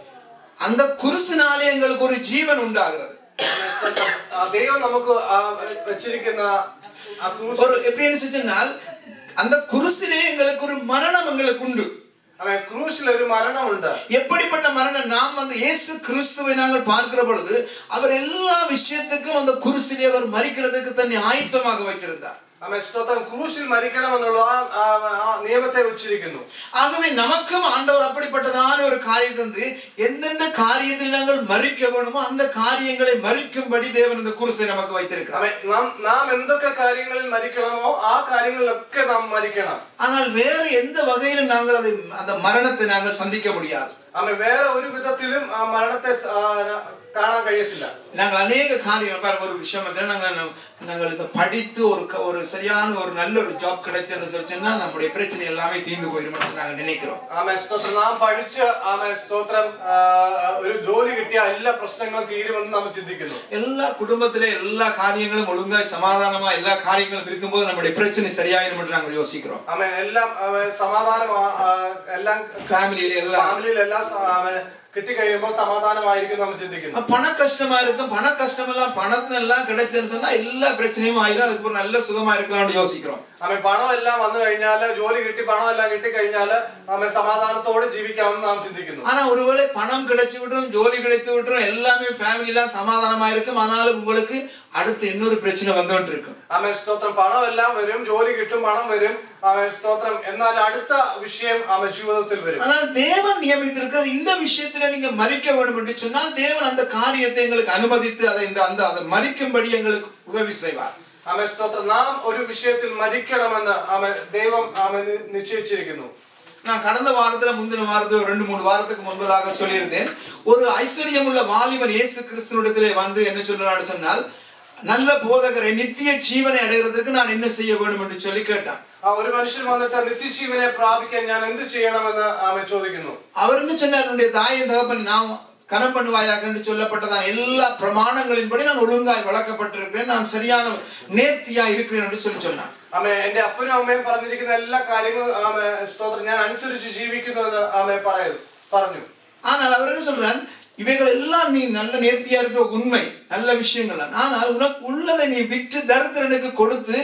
அந்த குருசினாலே எங்களுக்கு ஒரு ஜீவன் உண்டாகிறது ആ, ദൈവം നമുക്ക് ആ വെച്ചിരിക്കുന്ന ആ ക്രൂശ് ஒரு எப்படின்னு சொன்னால் அந்த குருசிலே எங்களுக்கு ஒரு மரணம் எங்களுக்கு உண்டு അവൻ ക്രൂശിൽ ഒരു മരണമുണ്ട് எப்படிப்பட்ட மரணம் நாம் அந்த இயேசு கிறிஸ்துவை நாங்கள் பார்க்கிற பொழுது அவர் எல்லா விஷயத்துக்கும் அந்த குருசிலே அவர் மறிக்கிறதுக்கு தன்னை ஆயத்தமாக வைத்திருந்தார் അവൻ സ്തോത്രം ക്രൂശിൽ മരിക്കണമെന്നുള്ള ആ- ആ- ആ നിയമത്തെ വെച്ചിരിക്കുന്നു ஆகவே நமக்கும் ஆண்டவர் அப்படிப்பட்டதான ஒரு காரியம் தந்து எந்தெந்த காரியத்தில் நாங்கள் மறிக்க வேணுமோ அந்த காரியங்களை மறிக்கும்படி தேவன் இந்த குருசை நமக்கு வைத்திருக்கிறார் അവൻ നാം നാം എന്തൊക്കെ കാര്യങ്ങളിൽ മരിക്കണമോ ആ കാര്യങ്ങളിലൊക്കെ നാം മരിക്കണം ஆனால் வேறு எந்த வகையிலும் நாங்கள் அதை அந்த மரணத்தை நாங்கள் சந்திக்க முடியாது അവൻ வேற ஒரு விதத்திலும் ആ മരണത്തെ സ- ആ, കാണാൻ കഴിയത്തില്ല நாங்கள் அநேக காரியங்கள் பாருங்க ஒரு விஷயம் வந்து நாங்கள் நம்- நாங்கள் இதை படித்து ஒரு க- ஒரு சரியான ஒரு நல்ல ஒரு ஜாப் கிடைச்சதுன்னு சொல்லிச்சுன்னா நம்முடைய பிரச்சனை எல்லாமே தீர்ந்து போயிடும் நாங்கள் நினைக்கிறோம் ആമേ സ്തോത്രം നാം പഠിച്ച് ആമേ സ്തോത്രം ആ, ഒരു ജോലി കിട്ടിയ എല്ലാ പ്രശ്നങ്ങളും തീരുമെന്ന് നാം ചിന്തിക്കുന്നു எல்லா குடும்பத்திலே எல்லா காரியங்களும் ஒழுங்காய் சமாதானமா எல்லா காரியங்களும் இருக்கும்போது நம்முடைய பிரச்சனை சரியாயிரும் என்று நாங்கள் யோசிக்கிறோம் ആമേ എല്ലാം ആമേ സമാധാനം ആ- ആ, എല്ലാം ஃபேமிலியில எல்லாம் ഫാമിലിയിലെല്ലാം സ- ആമേ കിട്ടിക്കഴിയുമ്പോൾ സമാധാനമായിരിക്കും നമ്മൾ ചിന്തിക്കുന്നു பண கஷ்டமா இருக்கும் பண கஷ்டம் எல்லாம் பணத்துல எல்லாம் கிடைச்சதுன்னு சொன்னா எல்லா பிரச்சனையும் ஆயிரும் அதுக்கு ஒரு நல்ல சுகமா இருக்கலாம்னு யோசிக்கிறோம் ആമേ പണം എല്ലാം വന്നു കഴിഞ്ഞാല് ജോലി കിട്ടി പണം എല്ലാം കിട്ടി കഴിഞ്ഞാല് ആമേ സമാധാനത്തോടെ ജീവിക്കാമെന്ന് നാം ചിന്തിക്കുന്നു ஆனா ஒருவேளை பணம் கிடைச்சு விட்டுரும் ஜோலி கிடைத்து விட்டுரும் எல்லாமே ஃபேமிலி எல்லாம் சமாதானமா இருக்கும் ஆனாலும் உங்களுக்கு அடுத்து இன்னொரு பிரச்சனை வந்துட்டு இருக்கும் ആമേ സ്തോത്രം പണം എല്ലാം വരും ജോലി കിട്ടും പണം വരും ആമേ സ്തോത്രം എന്നാൽ അടുത്ത വിഷയം ആമേ ജീവിതത്തിൽ വരും ஆனால் தேவன் நியமித்திருக்கிற இந்த விஷயத்துல நீங்க மறிக்க வேண்டும் என்று சொன்னால் தேவன் அந்த காரியத்தை எங்களுக்கு அனுமதித்து அதை இந்த அந்த அதை மறிக்கும்படி எங்களுக்கு உதவி செய்வார் ആമേ സ്തോത്രം നാം ഒരു വിഷയത്തിൽ മരിക്കണമെന്ന് ആമേ ദൈവം ആമേ നി- നിശ്ചയിച്ചിരിക്കുന്നു நான் கடந்த வாரத்துல முந்தின வாரத்துல ஒரு ரெண்டு மூணு வாரத்துக்கு முன்பதாக சொல்லியிருந்தேன் ஒரு ஐஸ்வர்யம் உள்ள வாலிபன் இயேசு கிறிஸ்துவனிடத்திலே வந்து என்ன சொல்றான்னு சொன்னால் நல்ல போதகரை நித்திய ஜீவனை அடைகிறதுக்கு நான் என்ன செய்ய வேண்டும் என்று சொல்லி கேட்டான் ആ ഒരു മനുഷ്യൻ വന്നിട്ട് നിത്യജീവനെ പ്രാപിക്കാൻ ഞാൻ എന്ത് ചെയ്യണമെന്ന് ആമേ ചോദിക്കുന്നു அவர் என்ன சொன்னார் என்னுடைய தாயின் தகப்பன் நாம் கனம் பண்ணுவாயாக என்று சொல்லப்பட்டதான் எல்லா பிரமாணங்களின்படி நான் ஒழுங்காய் வளர்க்கப்பட்டிருக்கிறேன் நான் சரியான நேர்த்தியா இருக்கிறேன் என்று சொல்லி சொன்னான் ആമേ എന്റെ അപ്പനും അമ്മയും പറഞ്ഞിരിക്കുന്ന എല്ലാ കാര്യങ്ങളും ആമേ സ്തോത്രം ഞാൻ അനുസരിച്ച് ജീവിക്കുന്നു എന്ന് ആമേ പറയുന്നു പറഞ്ഞു ஆனால் அவர் என்ன சொல்றான் இவைகள் எல்லாம் நீ நல்ல நேர்த்தியா இருக்கிற உண்மை நல்ல விஷயங்கள் தான். ஆனால் உனக்கு உள்ளதை நீ விற்று தரித்திரனுக்கு கொடுத்து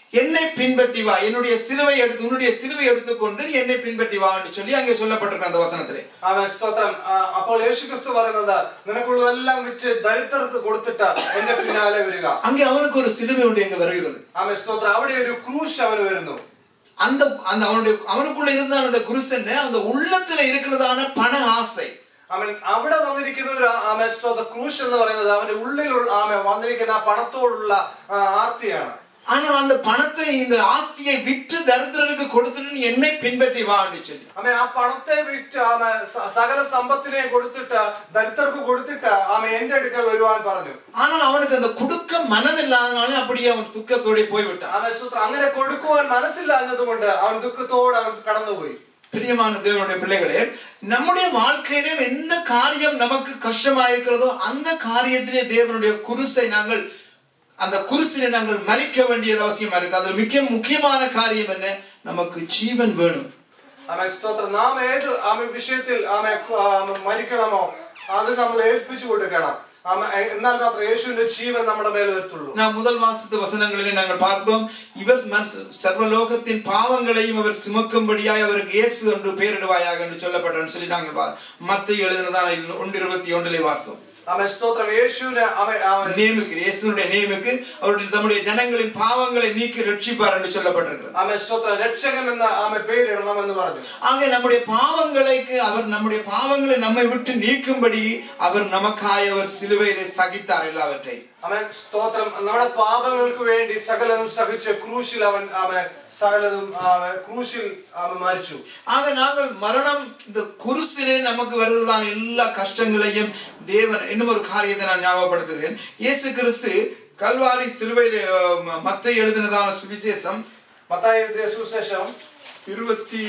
என்னை பின்பற்றி வா என்னுடைய சிலுவை எடுத்து உன்னுடைய சிலுவை எடுத்துக்கொண்டு நீ என்னை பின்பற்றி வா என்று சொல்லி அங்கே சொல்லப்பட்டிருக்கு அந்த வசனத்திலே അവൻ സ്തോത്രം ആ, അപ്പോൾ യേശു ക്രിസ്തു പറയുന്നത് നിനക്കുള്ളതെല്ലാം വിറ്റ് ദരിദ്രർക്ക് കൊടുത്തിട്ട് എന്റെ പിന്നാലെ വരിക அங்கே அவனுக்கு ஒரு சிலுவை உண்டு எங்க வருகிறது അവൻ സ്തോത്രം അവിടെ ഒരു ക്രൂശ് അവന് വരുന്നു அந்த அந்த அவனுடைய அவனுக்குள்ள இருந்த அந்த குருசன்னு அந்த உள்ளத்துல இருக்கிறதான பண ஆசை അവൻ അവിടെ വന്നിരിക്കുന്ന ഒരു ആമ സ്തോത്ര ക്രൂശ് എന്ന് പറയുന്നത് അവന്റെ ഉള്ളിലുള്ള ആമ വന്നിരിക്കുന്ന ആ പണത്തോടുള്ള ആ, ആർത്തിയാണ് ஆனால் அந்த பணத்தை இந்த ஆஸ்தியை விற்று தரித்திரருக்கு கொடுத்துட்டு நீ என்னை பின்பற்றி வா என்று சொல்லி ആമ ആ പണത്തെ വിറ്റ് ആമ സ- സകല സമ്പത്തിനെ കൊടുത്തിട്ട് ദരിദ്രർക്ക് കൊടുത്തിട്ട് ആമ എന്റെ അടുക്കൽ വരുവാൻ പറഞ്ഞു ஆனால் அவனுக்கு அந்த கொடுக்க மனதில்லாதனால அப்படியே அவன் துக்கத்தோടെ போய்விட்டான் അവൻ സ്തോത്രം അങ്ങനെ കൊടുക്കുവാൻ മനസ്സില്ലാഞ്ഞതുകൊണ്ട് അവൻ ദുഃഖത്തോടെ അവൻ കടന്നുപോയി பிரியமான தேவனுடைய பிள்ளைகளே நம்முடைய வாழ்க்கையிலே எந்த காரியம் நமக்கு கஷ்டமாயிருக்கிறதோ அந்த காரியத்திலே தேவனுடைய குருசை நாங்கள் அந்த குருசினை நாங்கள் மறிக்க வேண்டியது அவசியமா இருக்கு அதுல மிக முக்கியமான காரியம் என்ன நமக்கு ஜீவன் வேணும் ആമ സ്തോത്രം നാം ഏത് ആമ വിഷയത്തിൽ ആമ ആമ മരിക്കണമോ അത് നമ്മൾ ഏൽപ്പിച്ചു കൊടുക്കണം ആമ എന്നാൽ മാത്രം യേശുവിന്റെ ജീവൻ നമ്മുടെ മേൽ വരത്തുള്ളൂ நாம் முதல் வாசத்து வசனங்களிலே நாங்கள் பார்த்தோம் இவர் மனசு- சர்வலோகத்தின் பாவங்களையும் அவர் சுமக்கும்படியாய் அவருக்கு இயேசு என்று பெயரிடுவாயாக என்று சொல்லப்பட்டன்னு சொல்லி நாங்கள் பா- மத்திய எழுதினதான் ஒன்று இருபத்தி ஒன்றிலே பார்த்தோம் ആമ സ്തോത്രം യേശുവിന് അവ അവൻ நியமிக்கு இயேசுனுடைய நியமிக்கு அவருடைய தம்முடைய ஜனங்களின் பாவங்களை நீக்கி ரட்சிப்பார் என்று சொல்லப்பட்டிருக்கிறது ആമ സ്തോത്രം രക്ഷകൻ എന്ന ആമ പേരിടണം എന്ന് പറഞ്ഞു ஆக நம்முடைய பாவங்களுக்கு அவர் நம்முடைய பாவங்களை நம்மை விட்டு நீக்கும்படி அவர் நமக்காய் அவர் சிலுவையிலே சகித்தார் எல்லாவற்றையும் അവൻ സ്തോത്രം നമ്മുടെ പാപങ്ങൾക്ക് വേണ്ടി സകലതും സഹിച്ച് ക്രൂശിൽ അവൻ അവൻ സകലതും അവൻ ക്രൂശിൽ അവൻ മരിച്ചു ஆக நாங்கள் மரணம் இந்த குருசிலே நமக்கு வருவதான எல்லா கஷ்டங்களையும் தேவன் இன்னும் ஒரு காரியத்தை நான் ஞாபகப்படுத்துகிறேன் இயேசு கிறிஸ்து கல்வாரி சிலுவையிலே மத்த எழுதினதான சுவிசேஷம் മത്തായി എഴുതിയ സുവിശേഷം இருபத்தி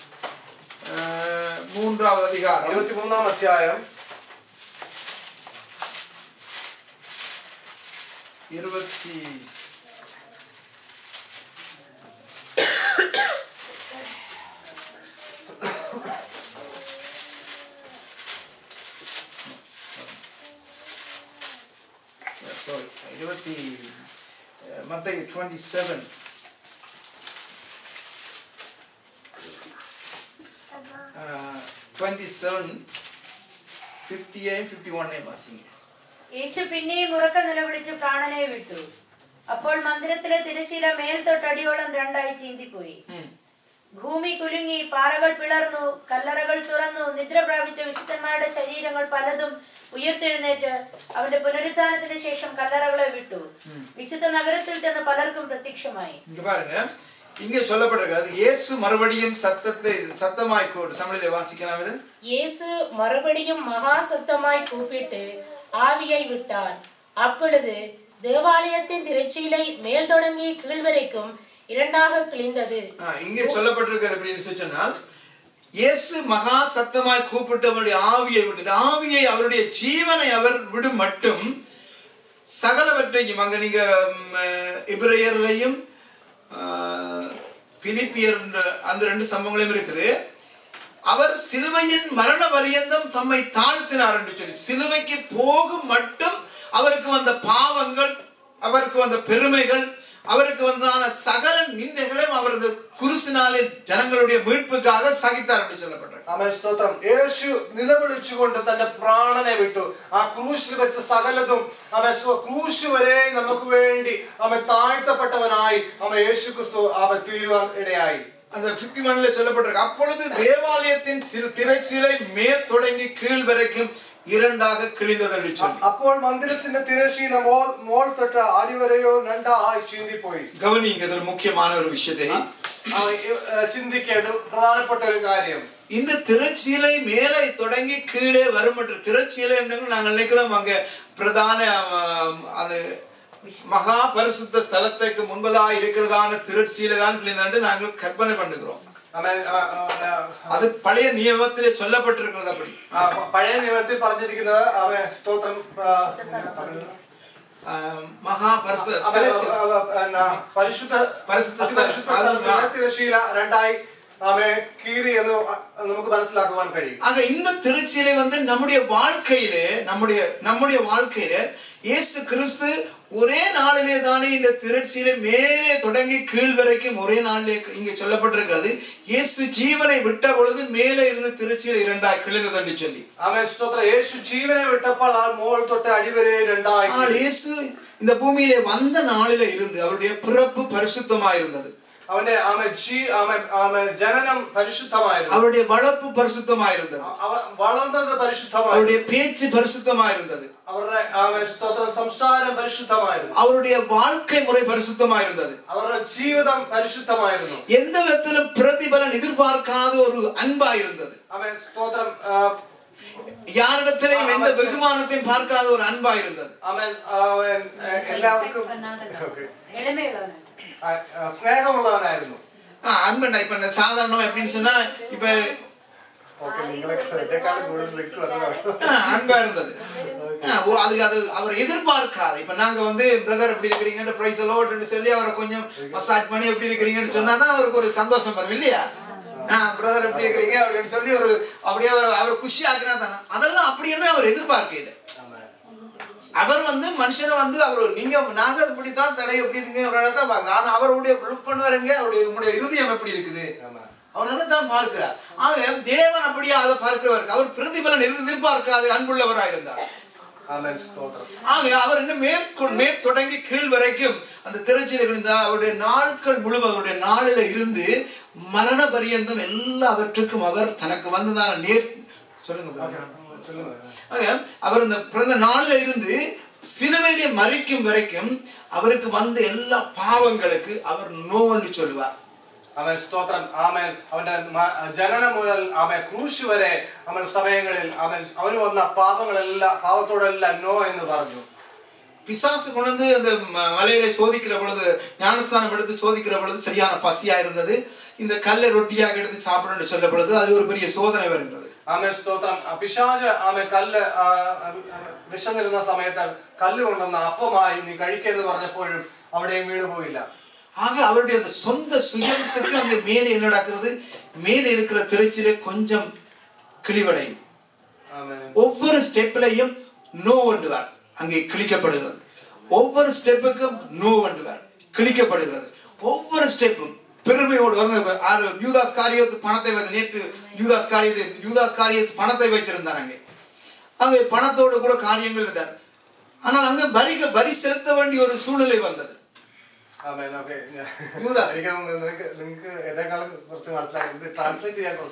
அஹ், மூன்றாவது அதிகாரம் ഇരുപത്തിമൂന്നാം അധ്യായം இருபத்தி sorry, இருபத்தி மத்திய twenty seven twenty seven fifty a fifty ஒன்னே வாசிங்க യേശു പിന്നെയും ഉറക്ക നിലവിളിച്ച് പ്രാണനെ വിട്ടു അപ്പോൾ മന്ദിരത്തിലെ തിരശീല മേൽത്തൊട്ടടിയോളം രണ്ടായി ചീന്തിപ്പോയി ம் ഭൂമി കുലുങ്ങി പാറകൾ പിളർന്നു കല്ലറകൾ തുറന്നു നിദ്ര പ്രാപിച്ച വിശുദ്ധന്മാരുടെ ശരീരങ്ങൾ പലതും ഉയർത്തെഴുന്നേറ്റ് അവന്റെ പുനരുത്ഥാനത്തിന് ശേഷം കല്ലറകളെ വിട്ടു വിശുദ്ധ നഗരത്തിൽ ചെന്ന് പലർക്കും പ്രത്യക്ഷമായി இங்க பாருங்க இங்க சொல்லப்பட்டிருக்கிறது இயேசு மறுபடியும் சத்தத்தை சத்தமாய் கூடு தமிழிலே வாசிக்கலாம் இது இயேசு மறுபடியும் மகா சத்தமாய் கூப்பிட்டு ஆவியை விட்டார் அப்பொழுது தேவாலயத்தின் திரைச்சீலை மேல் தொடங்கி கீழ் வரைக்கும் இரண்டாக கிழிந்தது ஆ, இங்கே சொல்லப்பட்டிருக்கிறது அப்படின்னு சொல்லி சொன்னால் இயேசு மகா சத்தமாய் கூப்பிட்டு அவருடைய ஆவியை விட்டு ஆவியை அவருடைய ஜீவனை அவர் விடும் மட்டும் சகலவற்றையும் அங்க நீங்க ம், எபிரேயர்லையும் ஆ, பிலிப்பியர் என்ற அந்த ரெண்டு சம்பவங்களும் இருக்குது அவர் சிலுவையின் மரண பரியந்தம் தம்மை தாழ்த்தினார் என்று சொல்லி சிலுவைக்கு போகும் மட்டும் அவருக்கு வந்த பாவங்கள் அவருக்கு வந்த பெருமைகள் அவருக்கு வந்ததான சகல நிந்தைகளையும் அவர் இந்த குருசினாலே ஜனங்களுடைய மீட்புக்காக சகித்தார் என்று சொல்லப்பட்டார் ആമേൻ സ്തോത്രം യേശു നിലവിളിച്ചുകൊണ്ട് തന്റെ പ്രാണനെ വിട്ടു ആ ക്രൂശിൽ വെച്ച സകലതും അവൻ ക്രൂശ് വരെ നമുക്ക് വേണ്ടി അവൻ താഴ്ത്തപ്പെട്ടവനായി അവൻ യേശു ക്രിസ്തു അവൻ തീരുവാൻ ഇടയായി அந்த 51 ஒன்ல சொல்லப்பட்டிருக்கு அப்பொழுது தேவாலயத்தின் சிறு திரைச்சீலை மேல் தொடங்கி கீழ் வரைக்கும் இரண்டாக கிழிந்தது என்று சொல்லி അപ്പോൾ മന്ദിരത്തിന്റെ തിരശീല മോൾ മോൾ തൊട്ട് അടിവരെയോ രണ്ടായി ചീന്തിപ്പോയി கவனிங்க இது ஒரு முக்கியமான ஒரு விஷயத்தை അവൻ ചിന്തിക്കേത് പ്രധാനപ്പെട്ട ഒരു കാര്യം இந்த திருச்சீலை மேலே தொடங்கி கீழே வரும் என்று திருச்சீலை என்று நாங்கள் நினைக்கிறோம் அங்க பிரதான ஆம், அது மகா பரிசுத்த ஸ்தலத்துக்கு முன்பதாக இருக்கிறதான திருச்சீலை தான் என்று நாங்கள் கற்பனை பண்ணுகிறோம் അവൻ ആ, ആ, ആ, அது பழைய நியமத்திலே சொல்லப்பட்டிருக்கிறது அப்படி ആ, പഴയ നിയമത്തിൽ പറഞ്ഞിരിക്കുന്നത് അവൻ സ്തോത്രം ആ, ஆம், மகா பரிசுத்த അവൻ, திருச்சீலை. ആ, ആ, എന്നാ, പരിശുദ്ധ പരിശുദ്ധ അതിപരിശുദ്ധ സ്ഥലം. സ്ഥലത്തിലെ തിരശീല രണ്ടായി അവൻ കീറി എന്ന് നമുക്ക് മനസ്സിലാക്കുവാൻ കഴിയും ஆக இந்த திருச்சீலை வந்து நம்முடைய வாழ்க்கையிலே நம்முடைய நம்முடைய வாழ்க்கையில இயேசு கிறிஸ்து ஒரே நாளிலே தானே இந்த திரட்சியில மேலே தொடங்கி கீழ் வரைக்கும் ஒரே நாளிலே இங்கே சொல்லப்பட்டிருக்கிறது இயேசு ஜீவனை விட்ட பொழுது மேலே இருந்து திருச்சியில இரண்டாய் கிழங்குதன்னு சொல்லி ആമേൻ സ്തോത്രം യേശു ജീവനെ വിട്ടപ്പോൾ ആ മോൾ തൊട്ട് അടിവരെ രണ്ടായി ஆனால் இயேசு இந்த பூமியிலே வந்த நாளில இருந்து அவருடைய பிறப்பு பரிசுத்தமாயிருந்தது അവന്റെ ആമ ജീ ആമ ആമ ജനനം പരിശുദ്ധമായിരുന്നു அவருடைய வளர்ப்பு பரிசுத்தமாயிருந்தது അവൻ വളർന്നത് പരിശുദ്ധമായിരുന്നു அவருடைய பேச்சு பரிசுத்தமாயிருந்தது അവരുടെ ആമ സ്തോത്രം സംസാരം പരിശുദ്ധമായിരുന്നു அவருடைய வாழ்க்கை முறை பரிசுத்தமாயிருந்தது അവരുടെ ജീവിതം പരിശുദ്ധമായിരുന്നു எந்த விதத்திலும் பிரதிபலன் எதிர்பார்க்காத ஒரு அன்பாயிருந்தது അവൻ സ്തോത്രം ആ, யாரிடத்திலையும் எந்த வெகுமானத்தையும் பார்க்காத ஒரு அன்பாயிருந்தது അവൻ അവൻ ആ, എല്ലാവർക്കും Okay. எளிமையுள்ளவன் ആ, ആ, സ്നേഹമുള്ളവനായിരുന്നു ஆ, அன்புண்டா இப்ப இந்த சாதாரணமா எப்படின்னு சொன்னா இப்ப ഓക്കെ നിങ്ങളൊക്കെ എന്നെക്കാളും കൂടുതൽ നിങ്ങൾക്ക് വന്നതാണ് ஆ, அன்பா இருந்தது ஆ, ஓ, அதுக்கு அது அவர் எதிர்பார்க்காது இப்ப நாங்க வந்து பிரதர் எப்படி இருக்கிறீங்கன்னு பிரைஸ் லோட்னு சொல்லி அவரை கொஞ்சம் மசாஜ் பண்ணி எப்படி இருக்கிறீங்கன்னு சொன்னாதான் அவருக்கு ஒரு சந்தோஷம் வரும் இல்லையா பிரதர் எப்படி இருக்கிறீங்க அப்படின்னு சொல்லி ஒரு அப்படியே ஒரு அவர் குஷி ஆக்கினா தானே அதெல்லாம் அப்படி என்ன அவர் எதிர்பார்க்கல அவர் வந்து மனுஷனை வந்து அவர் நீங்க நாங்க இப்படித்தான் தடை எப்படி இருக்குங்க அவரால் தான் பார்க்கணும் ஆனா அவருடைய லுக் பண்ணுவாருங்க அவருடைய உங்களுடைய இருதயம் எப்படி இருக்குது அவர் அதை தான் பார்க்கிறார் ஆக தேவன் அப்படியே அதை பார்க்கிறவர் அவர் பிரதிபலன் எதிர்பார்க்காது அன்புள்ளவராக இருந்தார் ആമേൻ സ്തോത്രം ஆக அவர் என்ன மேற்கொள் மேற் தொடங்கி கீழ் வரைக்கும் அந்த திருச்சியில் இருந்தார் அவருடைய நாட்கள் முழுவதும் அவருடைய நாளில இருந்து மரண பரியந்தம் எல்லாவற்றுக்கும் அவர் தனக்கு வந்ததான நேர் சொல்லுங்க சொல்லுங்க ஆக அவர் இந்த பிறந்த நாள்ல இருந்து சிலுவையிலே மறிக்கும் வரைக்கும் அவருக்கு வந்த எல்லா பாவங்களுக்கு அவர் நோன்னு சொல்லுவார் അവൻ സ്തോത്രം ആമേൻ അവന്റെ മ- ജനനം മുതൽ ആമേൻ ക്രൂശ് വരെ അവൻ സമയങ്ങളിൽ അവൻ അവന് വന്ന പാപങ്ങളെല്ലാം പാവത്തോടെല്ലാം നോ എന്ന് പറഞ്ഞു பிசாசு கொண்டு அந்த ம- மலையில சோதிக்கிற பொழுது ஞானஸ்தானம் எடுத்து சோதிக்கிற பொழுது சரியான பசியா இருந்தது இந்த கல்லை ரொட்டியாக எடுத்து சாப்பிடணும்னு சொல்ல பொழுது அது ஒரு பெரிய சோதனை வருகிறது ആമേൻ സ്തോത്രം ആ പിശാച് ആമേൻ കല്ല് ആ, ആ, വിശന്നിരുന്ന സമയത്ത് കല്ല് കൊണ്ടുവന്ന അപ്പമായി നീ കഴിക്കെന്ന് പറഞ്ഞപ്പോഴും അവിടെയും വീണു പോയില്ല ஆக அவருடைய அந்த சொந்த சுயத்துக்கு அங்க மேலே என்ன நடக்கிறது மேலே இருக்கிற திருச்சியில கொஞ்சம் கிழிவடையும் ആമേൻ ஒவ்வொரு ஸ்டெப்லையும் நோ வண்டுவார் அங்கே கிழிக்கப்படுகிறது ஒவ்வொரு ஸ்டெப்புக்கும் நோ வண்டுவார் கிழிக்கப்படுகிறது ஒவ்வொரு ஸ்டெப்பும் பெருமையோடு வந்து ஆறு யூதாஸ் காரியத்து பணத்தை வந்து நேற்று யூதாஸ் காரியத்தை யூதாஸ் காரியத்து பணத்தை வைத்திருந்தார் அங்கே அங்கே பணத்தோடு கூட காரியங்கள் இருந்தார் ஆனால் அங்கே வரி வரி செலுத்த வேண்டிய ஒரு சூழ்நிலை வந்தது ആമേൻ ഓക്കെ യൂദാസ്. എനിക്ക് തോന്നുന്നു നിനക്ക് നിങ്ങൾക്ക് എന്നെക്കാളും കുറച്ച് മനസ്സിലായി ഇത് ട്രാൻസ്ലേറ്റ് ചെയ്യാൻ കുറച്ച്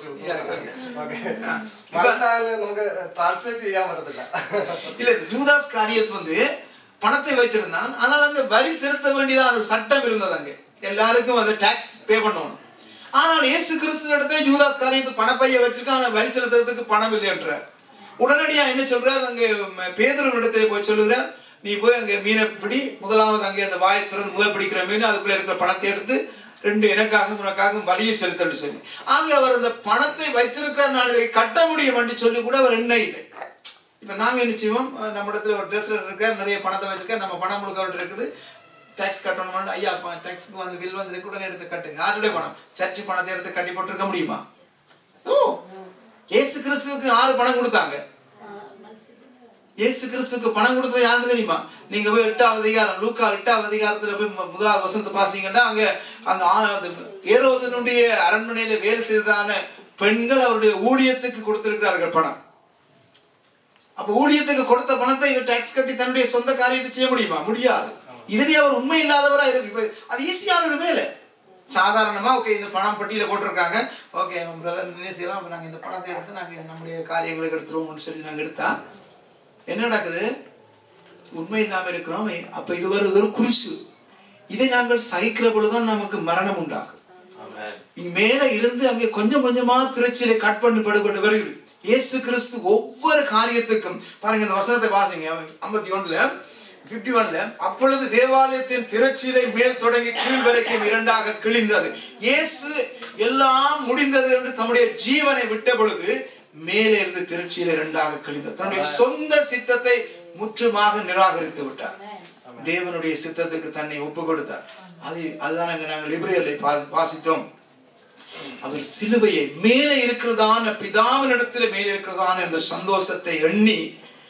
ഓക്കെ മനസ്സിലായാലും നമുക്ക് ട്രാൻസ്ലേറ്റ് ചെയ്യാൻ പറ്റത്തില്ല இல்ல யூதாஸ் காரியத்து வந்து பணத்தை வைத்திருந்தான் ஆனால் அங்க வரி செலுத்த வேண்டியதான ஒரு சட்டம் இருந்தது அங்கே எல்லாருக்கும் அந்த டாக்ஸ் பே பண்ணணும் ஆனால் இயேசு கிறிஸ்து இடத்துல யூதாஸ் காரியத்து பணப்பைய வச்சிருக்கான் ஆனா வரி செலுத்துறதுக்கு பணம் இல்லைன்றார் உடனடியா என்ன சொல்றார் அங்கே பேதரும் இடத்துல போய் சொல்லுகிறார் நீ போய் அங்கே மீனை பிடி முதலாவது அங்கே அந்த வாயை திறந்து முதல் பிடிக்கிற மீன் அதுக்குள்ள இருக்கிற பணத்தை எடுத்து ரெண்டு எனக்காகவும் உனக்காகவும் வலியை செலுத்தன்னு சொல்லி ஆக அவர் அந்த பணத்தை வைத்திருக்கிற நான் இதை கட்ட முடியும் என்று சொல்லி கூட அவர் எண்ணெய் இல்லை இப்போ நாங்கள் என்ன செய்வோம் அஹ் நம்ம இடத்துல ஒரு ட்ரெஸ்ஸில் இருக்கார் நிறைய பணத்தை வச்சிருக்கார் நம்ம பணம் முழுக்க அவர்கிட்ட இருக்குது டேக்ஸ் கட்டணுமான்னு ஐயா டேக்ஸ்க்கு வந்து பில் வந்து உடனே எடுத்து கட்டுங்க யாருடைய பணம் சர்ச்சு பணத்தை எடுத்து கட்டி போட்டிருக்க முடியுமா ஓ இயேசு கிறிஸ்துவுக்கு யாரு பணம் கொடுத்தாங்க இயேசு கிறிஸ்துவுக்கு பணம் கொடுத்தது யாருன்னு தெரியுமா நீங்க போய் எட்டாவது அதிகாரம் லூக்கா எட்டாவது அதிகாரத்துல போய் மு- முதலாவது வசனத்தை பாத்தீங்கன்னா அங்க அங்க ஆ- அந்த ஏரோதனுடைய அரண்மனையில வேலை செய்ததான பெண்கள் அவருடைய ஊழியத்துக்கு கொடுத்திருக்கிறார்கள் பணம் அப்ப ஊழியத்துக்கு கொடுத்த பணத்தை இவர் டாக்ஸ் கட்டி தன்னுடைய சொந்த காரியத்தை செய்ய முடியுமா முடியாது இதுலயே அவர் உண்மை இல்லாதவரா இருக்கு இப்ப அது ஈஸியான ஒரு வேலை சாதாரணமா ஓகே இந்த பணம் பட்டியல போட்டிருக்காங்க ஓகே பிரதர் என்ன செய்யலாம் அப்ப நாங்க இந்த பணத்தை எடுத்து நாங்க நம்முடைய காரியங்களுக்கு எடுத்துருவோம்னு சொல்லி நாங்க எடுத்தா என்ன நடக்குது உண்மை இல்லாம இருக்கிறோம் அப்ப இது ஒரு இது ஒரு குருசு இதை நாங்கள் சகிக்கிற பொழுதுதான் நமக்கு மரணம் உண்டாகும் இங்க மேல இருந்து அங்கே கொஞ்சம் கொஞ்சமா திருச்சியில கட் பண்ணி படுபட்டு வருகிறது இயேசு கிறிஸ்து ஒவ்வொரு காரியத்துக்கும் பாருங்க இந்த வசனத்தை வாசிங்க ஐம்பத்தி ஒண்ணுல பிப்டி ஒன்ல அப்பொழுது தேவாலயத்தின் திரட்சியிலை மேல் தொடங்கி கீழ் வரைக்கும் இரண்டாக கிழிந்தது இயேசு எல்லாம் முடிந்தது என்று தம்முடைய ஜீவனை விட்ட பொழுது மேலே இருந்து திருச்சியில இரண்டாக கிழிந்தது தன்னுடைய சொந்த சித்தத்தை முற்றுமாக நிராகரித்து விட்டார் தேவனுடைய சித்தத்துக்கு தன்னை ஒப்பு கொடுத்தார் அது அதுதான் அங்க நாங்கள் இப்ரேலை வாசித்தோம் அவர் சிலுவையை மேலே இருக்கிறதான பிதாவினிடத்தில் மேலே இருக்கிறதான அந்த சந்தோஷத்தை எண்ணி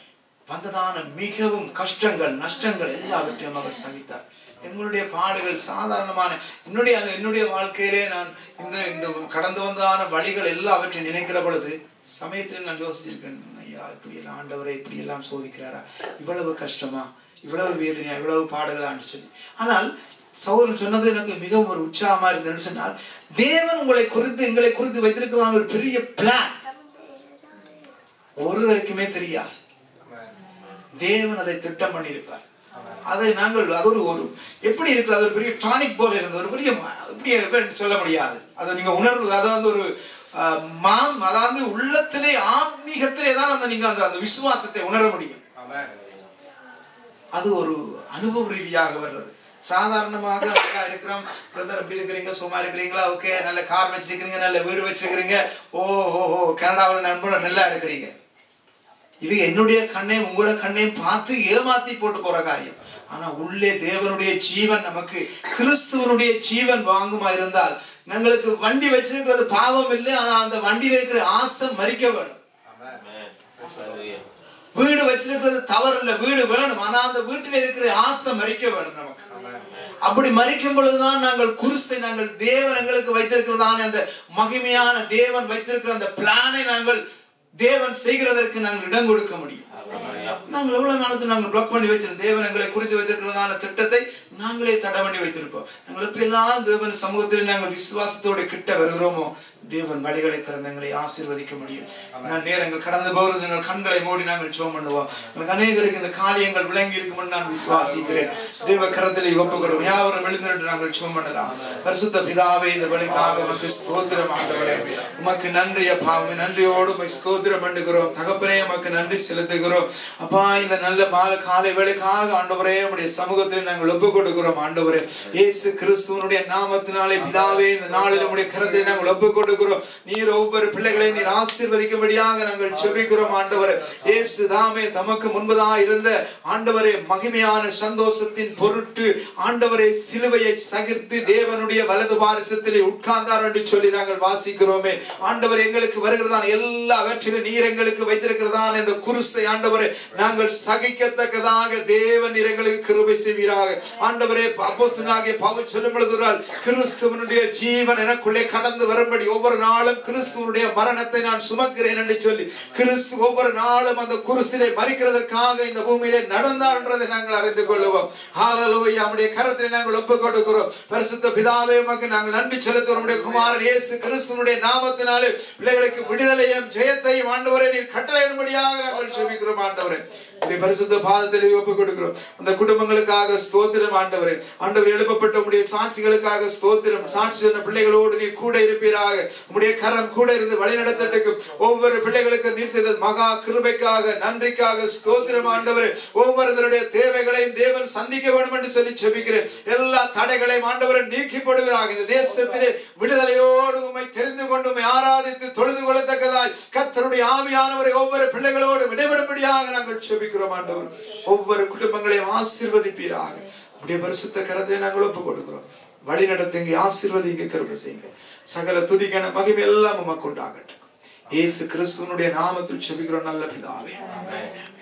வந்ததான மிகவும் கஷ்டங்கள் நஷ்டங்கள் எல்லாவற்றையும் அவர் சகித்தார் எங்களுடைய பாடுகள் சாதாரணமான என்னுடைய என்னுடைய வாழ்க்கையிலே நான் இந்த இந்த கடந்து வந்ததான வழிகள் எல்லாவற்றையும் நினைக்கிற பொழுது சமயத்தில் நான் யோசிச்சிருக்கேன் ஐயா இப்படி எல்லாம் ஆண்டவரை இப்படி எல்லாம் சோதிக்கிறாரா இவ்வளவு கஷ்டமா இவ்வளவு வேதனையா இவ்வளவு பாடுகளான்னு சொல்லி ஆனால் சௌரன் சொன்னது எனக்கு மிகவும் ஒரு உற்சாகமா இருந்ததுன்னு சொன்னால் தேவன் உங்களை குறித்து எங்களை குறித்து வைத்திருக்கிறதான ஒரு பெரிய பிளான் ஒருவருக்குமே தெரியாது தேவன் அதை திட்டம் பண்ணியிருப்பார் அதை நாங்கள் அது ஒரு ஒரு எப்படி இருக்கு அது ஒரு பெரிய டானிக் போல இருந்தது ஒரு பெரிய ம- எப்படி எப்படி சொல்ல முடியாது அதை நீங்க உணர்வு அதாவது ஒரு அஹ், மாம் அதாவது உள்ளத்திலே ஆன்மீகத்திலே தான் அந்த நீங்க அந்த அந்த விசுவாசத்தை உணர முடியும் ஆமென் அது ஒரு அனுபவ ரீதியாக வர்றது சாதாரணமாக நல்லா இருக்கிறோம் பிரதர் எப்படி இருக்கிறீங்க சும்மா இருக்கிறீங்களா ஓகே நல்ல கார் வச்சிருக்கிறீங்க நல்ல வீடு வச்சிருக்கிறீங்க ஓ ஓ ஓ கனடாவில் நண்பர்கள் நல்லா இருக்கிறீங்க இது என்னுடைய கண்ணையும் உங்களோட கண்ணையும் பார்த்து ஏமாத்தி போட்டு போற காரியம் ஆனா உள்ளே தேவனுடைய ஜீவன் நமக்கு கிறிஸ்துவனுடைய ஜீவன் வாங்குமா இருந்தால் எங்களுக்கு வண்டி வச்சிருக்கிறது பாவம் இல்லை ஆனா அந்த வண்டியில இருக்கிற ஆசை மறிக்க வேணும் வீடு வச்சிருக்கிறது தவறு இல்லை வீடு வேணும் ஆனா அந்த வீட்டில் இருக்கிற ஆசை மறிக்க வேணும் நமக்கு அப்படி மறிக்கும் பொழுதுதான் நாங்கள் குருசை நாங்கள் தேவன் எங்களுக்கு வைத்திருக்கிறதான அந்த மகிமையான தேவன் வைத்திருக்கிற அந்த பிளானை நாங்கள் தேவன் செய்கிறதற்கு நாங்கள் இடம் கொடுக்க முடியும் நாங்கள் எவ்வளவு நாளுக்கு நாங்கள் பிளாக் பண்ணி வச்சிருந்தோம் தேவன் எங்களை குறித்து வைத்திருக்கிறதான திட்டத்தை நாங்களே தடை பண்ணி வைத்திருப்போம் எங்களுக்கு எல்லாம் தேவன் சமூகத்தில் நாங்கள் விசுவாசத்தோடு கிட்ட வருகிறோமோ தேவன் வழிகளை திறந்து எங்களை ஆசீர்வதிக்க முடியும் நான் நேரங்கள் கடந்து போகிறது எங்கள் கண்களை மூடி நாங்கள் ஜோம் பண்ணுவோம் எனக்கு அநேகருக்கு இந்த காரியங்கள் விளங்கி இருக்கும் நான் விசுவாசிக்கிறேன் தேவ கரத்தில் ஒப்பு கொடுக்கும் யாவரும் விழுந்து நாங்கள் ஜோம் பண்ணலாம் பரிசுத்த பிதாவே இந்த வழிக்காக உமக்கு ஸ்தோத்திரம் ஆண்டவரே உமக்கு நன்றி அப்பா உம்மை நன்றியோடு உம்மை ஸ்தோத்திரம் பண்ணுகிறோம் தகப்பனே உமக்கு நன்றி செலுத்துகிறோம் அப்பா இந்த நல்ல மாலை காலை வேலைக்காக ஆண்டவரே உம்முடைய சமூகத்தில் நாங்கள் ஒப்பு கொடுக்கிறோம் ஆண்டவரே இயேசு கிறிஸ்துவனுடைய நாமத்தினாலே பிதாவே இந்த நாளில் உம்முடைய கரத்தில் நாங்கள் ஒப்பு கொடுக்கிறோம் நீர் ஒவ்வொரு பிள்ளைகளையும் நீர் ஆசீர்வதிக்கும்படியாக நாங்கள் செபிக்கிறோம் ஆண்டவரே இயேசு தாமே தமக்கு முன்பதா இருந்த ஆண்டவரே மகிமையான சந்தோஷத்தின் பொருட்டு ஆண்டவரே சிலுவையை சகிர்த்து தேவனுடைய வலது பாரிசத்திலே உட்கார்ந்தார் என்று சொல்லி நாங்கள் வாசிக்கிறோமே ஆண்டவர் எங்களுக்கு வருகிறதான எல்லாவற்றிலும் நீர் எங்களுக்கு வைத்திருக்கிறதான இந்த குருசை ஆண்டவரே நாங்கள் சகிக்கத்தக்கதாக தேவன் நீர் எங்களுக்கு கிருபை செய்வீராக ஆண்டவரே அப்போஸ்தலனாகிய பவுல் சொல்லும் பொழுதுறால் கிறிஸ்துவனுடைய ஜீவன் எனக்குள்ளே கடந்து வரும்படி ஒவ்வொரு நாளும் கிறிஸ்துவனுடைய மரணத்தை நான் சுமக்கிறேன் என்று சொல்லி கிறிஸ்து ஒவ்வொரு நாளும் அந்த குருசிலே மறிக்கிறதற்காக இந்த பூமியிலே நடந்தார் என்றதை நாங்கள் அறிந்து கொள்ளுவோம் ஹalleluya நம்முடைய கரத்தில் நாங்கள் ஒப்புக் கொடுக்கிறோம் பரிசுத்த பிதாவே உமக்கு நாங்கள் நன்றி செலுத்துகிறோம் நம்முடைய குமாரன் இயேசு கிறிஸ்துவனுடைய நாமத்தினாலே பிள்ளைகளுக்கு விடுதலையும் ஜெயத்தையும் ஆண்டவரே நீர் கட்டளையிடும்படியாக நாங்கள் ஜெபிக்கிறோம் ஆண்டவரே உடைய பரிசுத்த பாதத்திலே ஒப்புக் கொடுக்கிறோம் அந்த குடும்பங்களுக்காக ஸ்தோத்திரம் ஆண்டவரே ஆண்டவர் எழுப்பப்பட்ட உடைய சாட்சிகளுக்காக ஸ்தோத்திரம் சாட்சி சொன்ன பிள்ளைகளோடு நீர் கூட இருப்பீராக உம்முடைய கரம் கூட இருந்து வழிநடத்தட்டுக்கு ஒவ்வொரு பிள்ளைகளுக்கு நீர் செய்த மகா கிருபைக்காக நன்றிக்காக ஸ்தோத்திரம் ஆண்டவரே ஒவ்வொருவருடைய தேவைகளையும் தேவன் சந்திக்க வேண்டும் என்று சொல்லி செபிக்கிறேன் எல்லா தடைகளையும் ஆண்டவரை நீக்கி போடுவீராக இந்த தேசத்திலே விடுதலையோடு உம்மை தெரிந்து கொண்டு உம்மை ஆராதித்து தொழுது கொள்ளத்தக்கதாய் கர்த்தருடைய ஆவியானவரை ஒவ்வொரு பிள்ளைகளோடு விடைபடும்படியாக நாங்கள் செபிக்கிறோம் ஆண்டவர் ஒவ்வொரு குடும்பங்களையும் ஆசீர்வதிப்பீராக உடைய பரிசுத்த கரத்தை நாங்கள் ஒப்புக் கொடுக்கிறோம் வழி நடத்துங்க ஆசீர்வதிங்க கிருபை செய்யுங்க சகல துதிக்கான மகிமை எல்லாம் உமக்கு உண்டாகட்டும் இயேசு கிறிஸ்துவனுடைய நாமத்தில் செபிக்கிறோம் நல்ல பிதாவே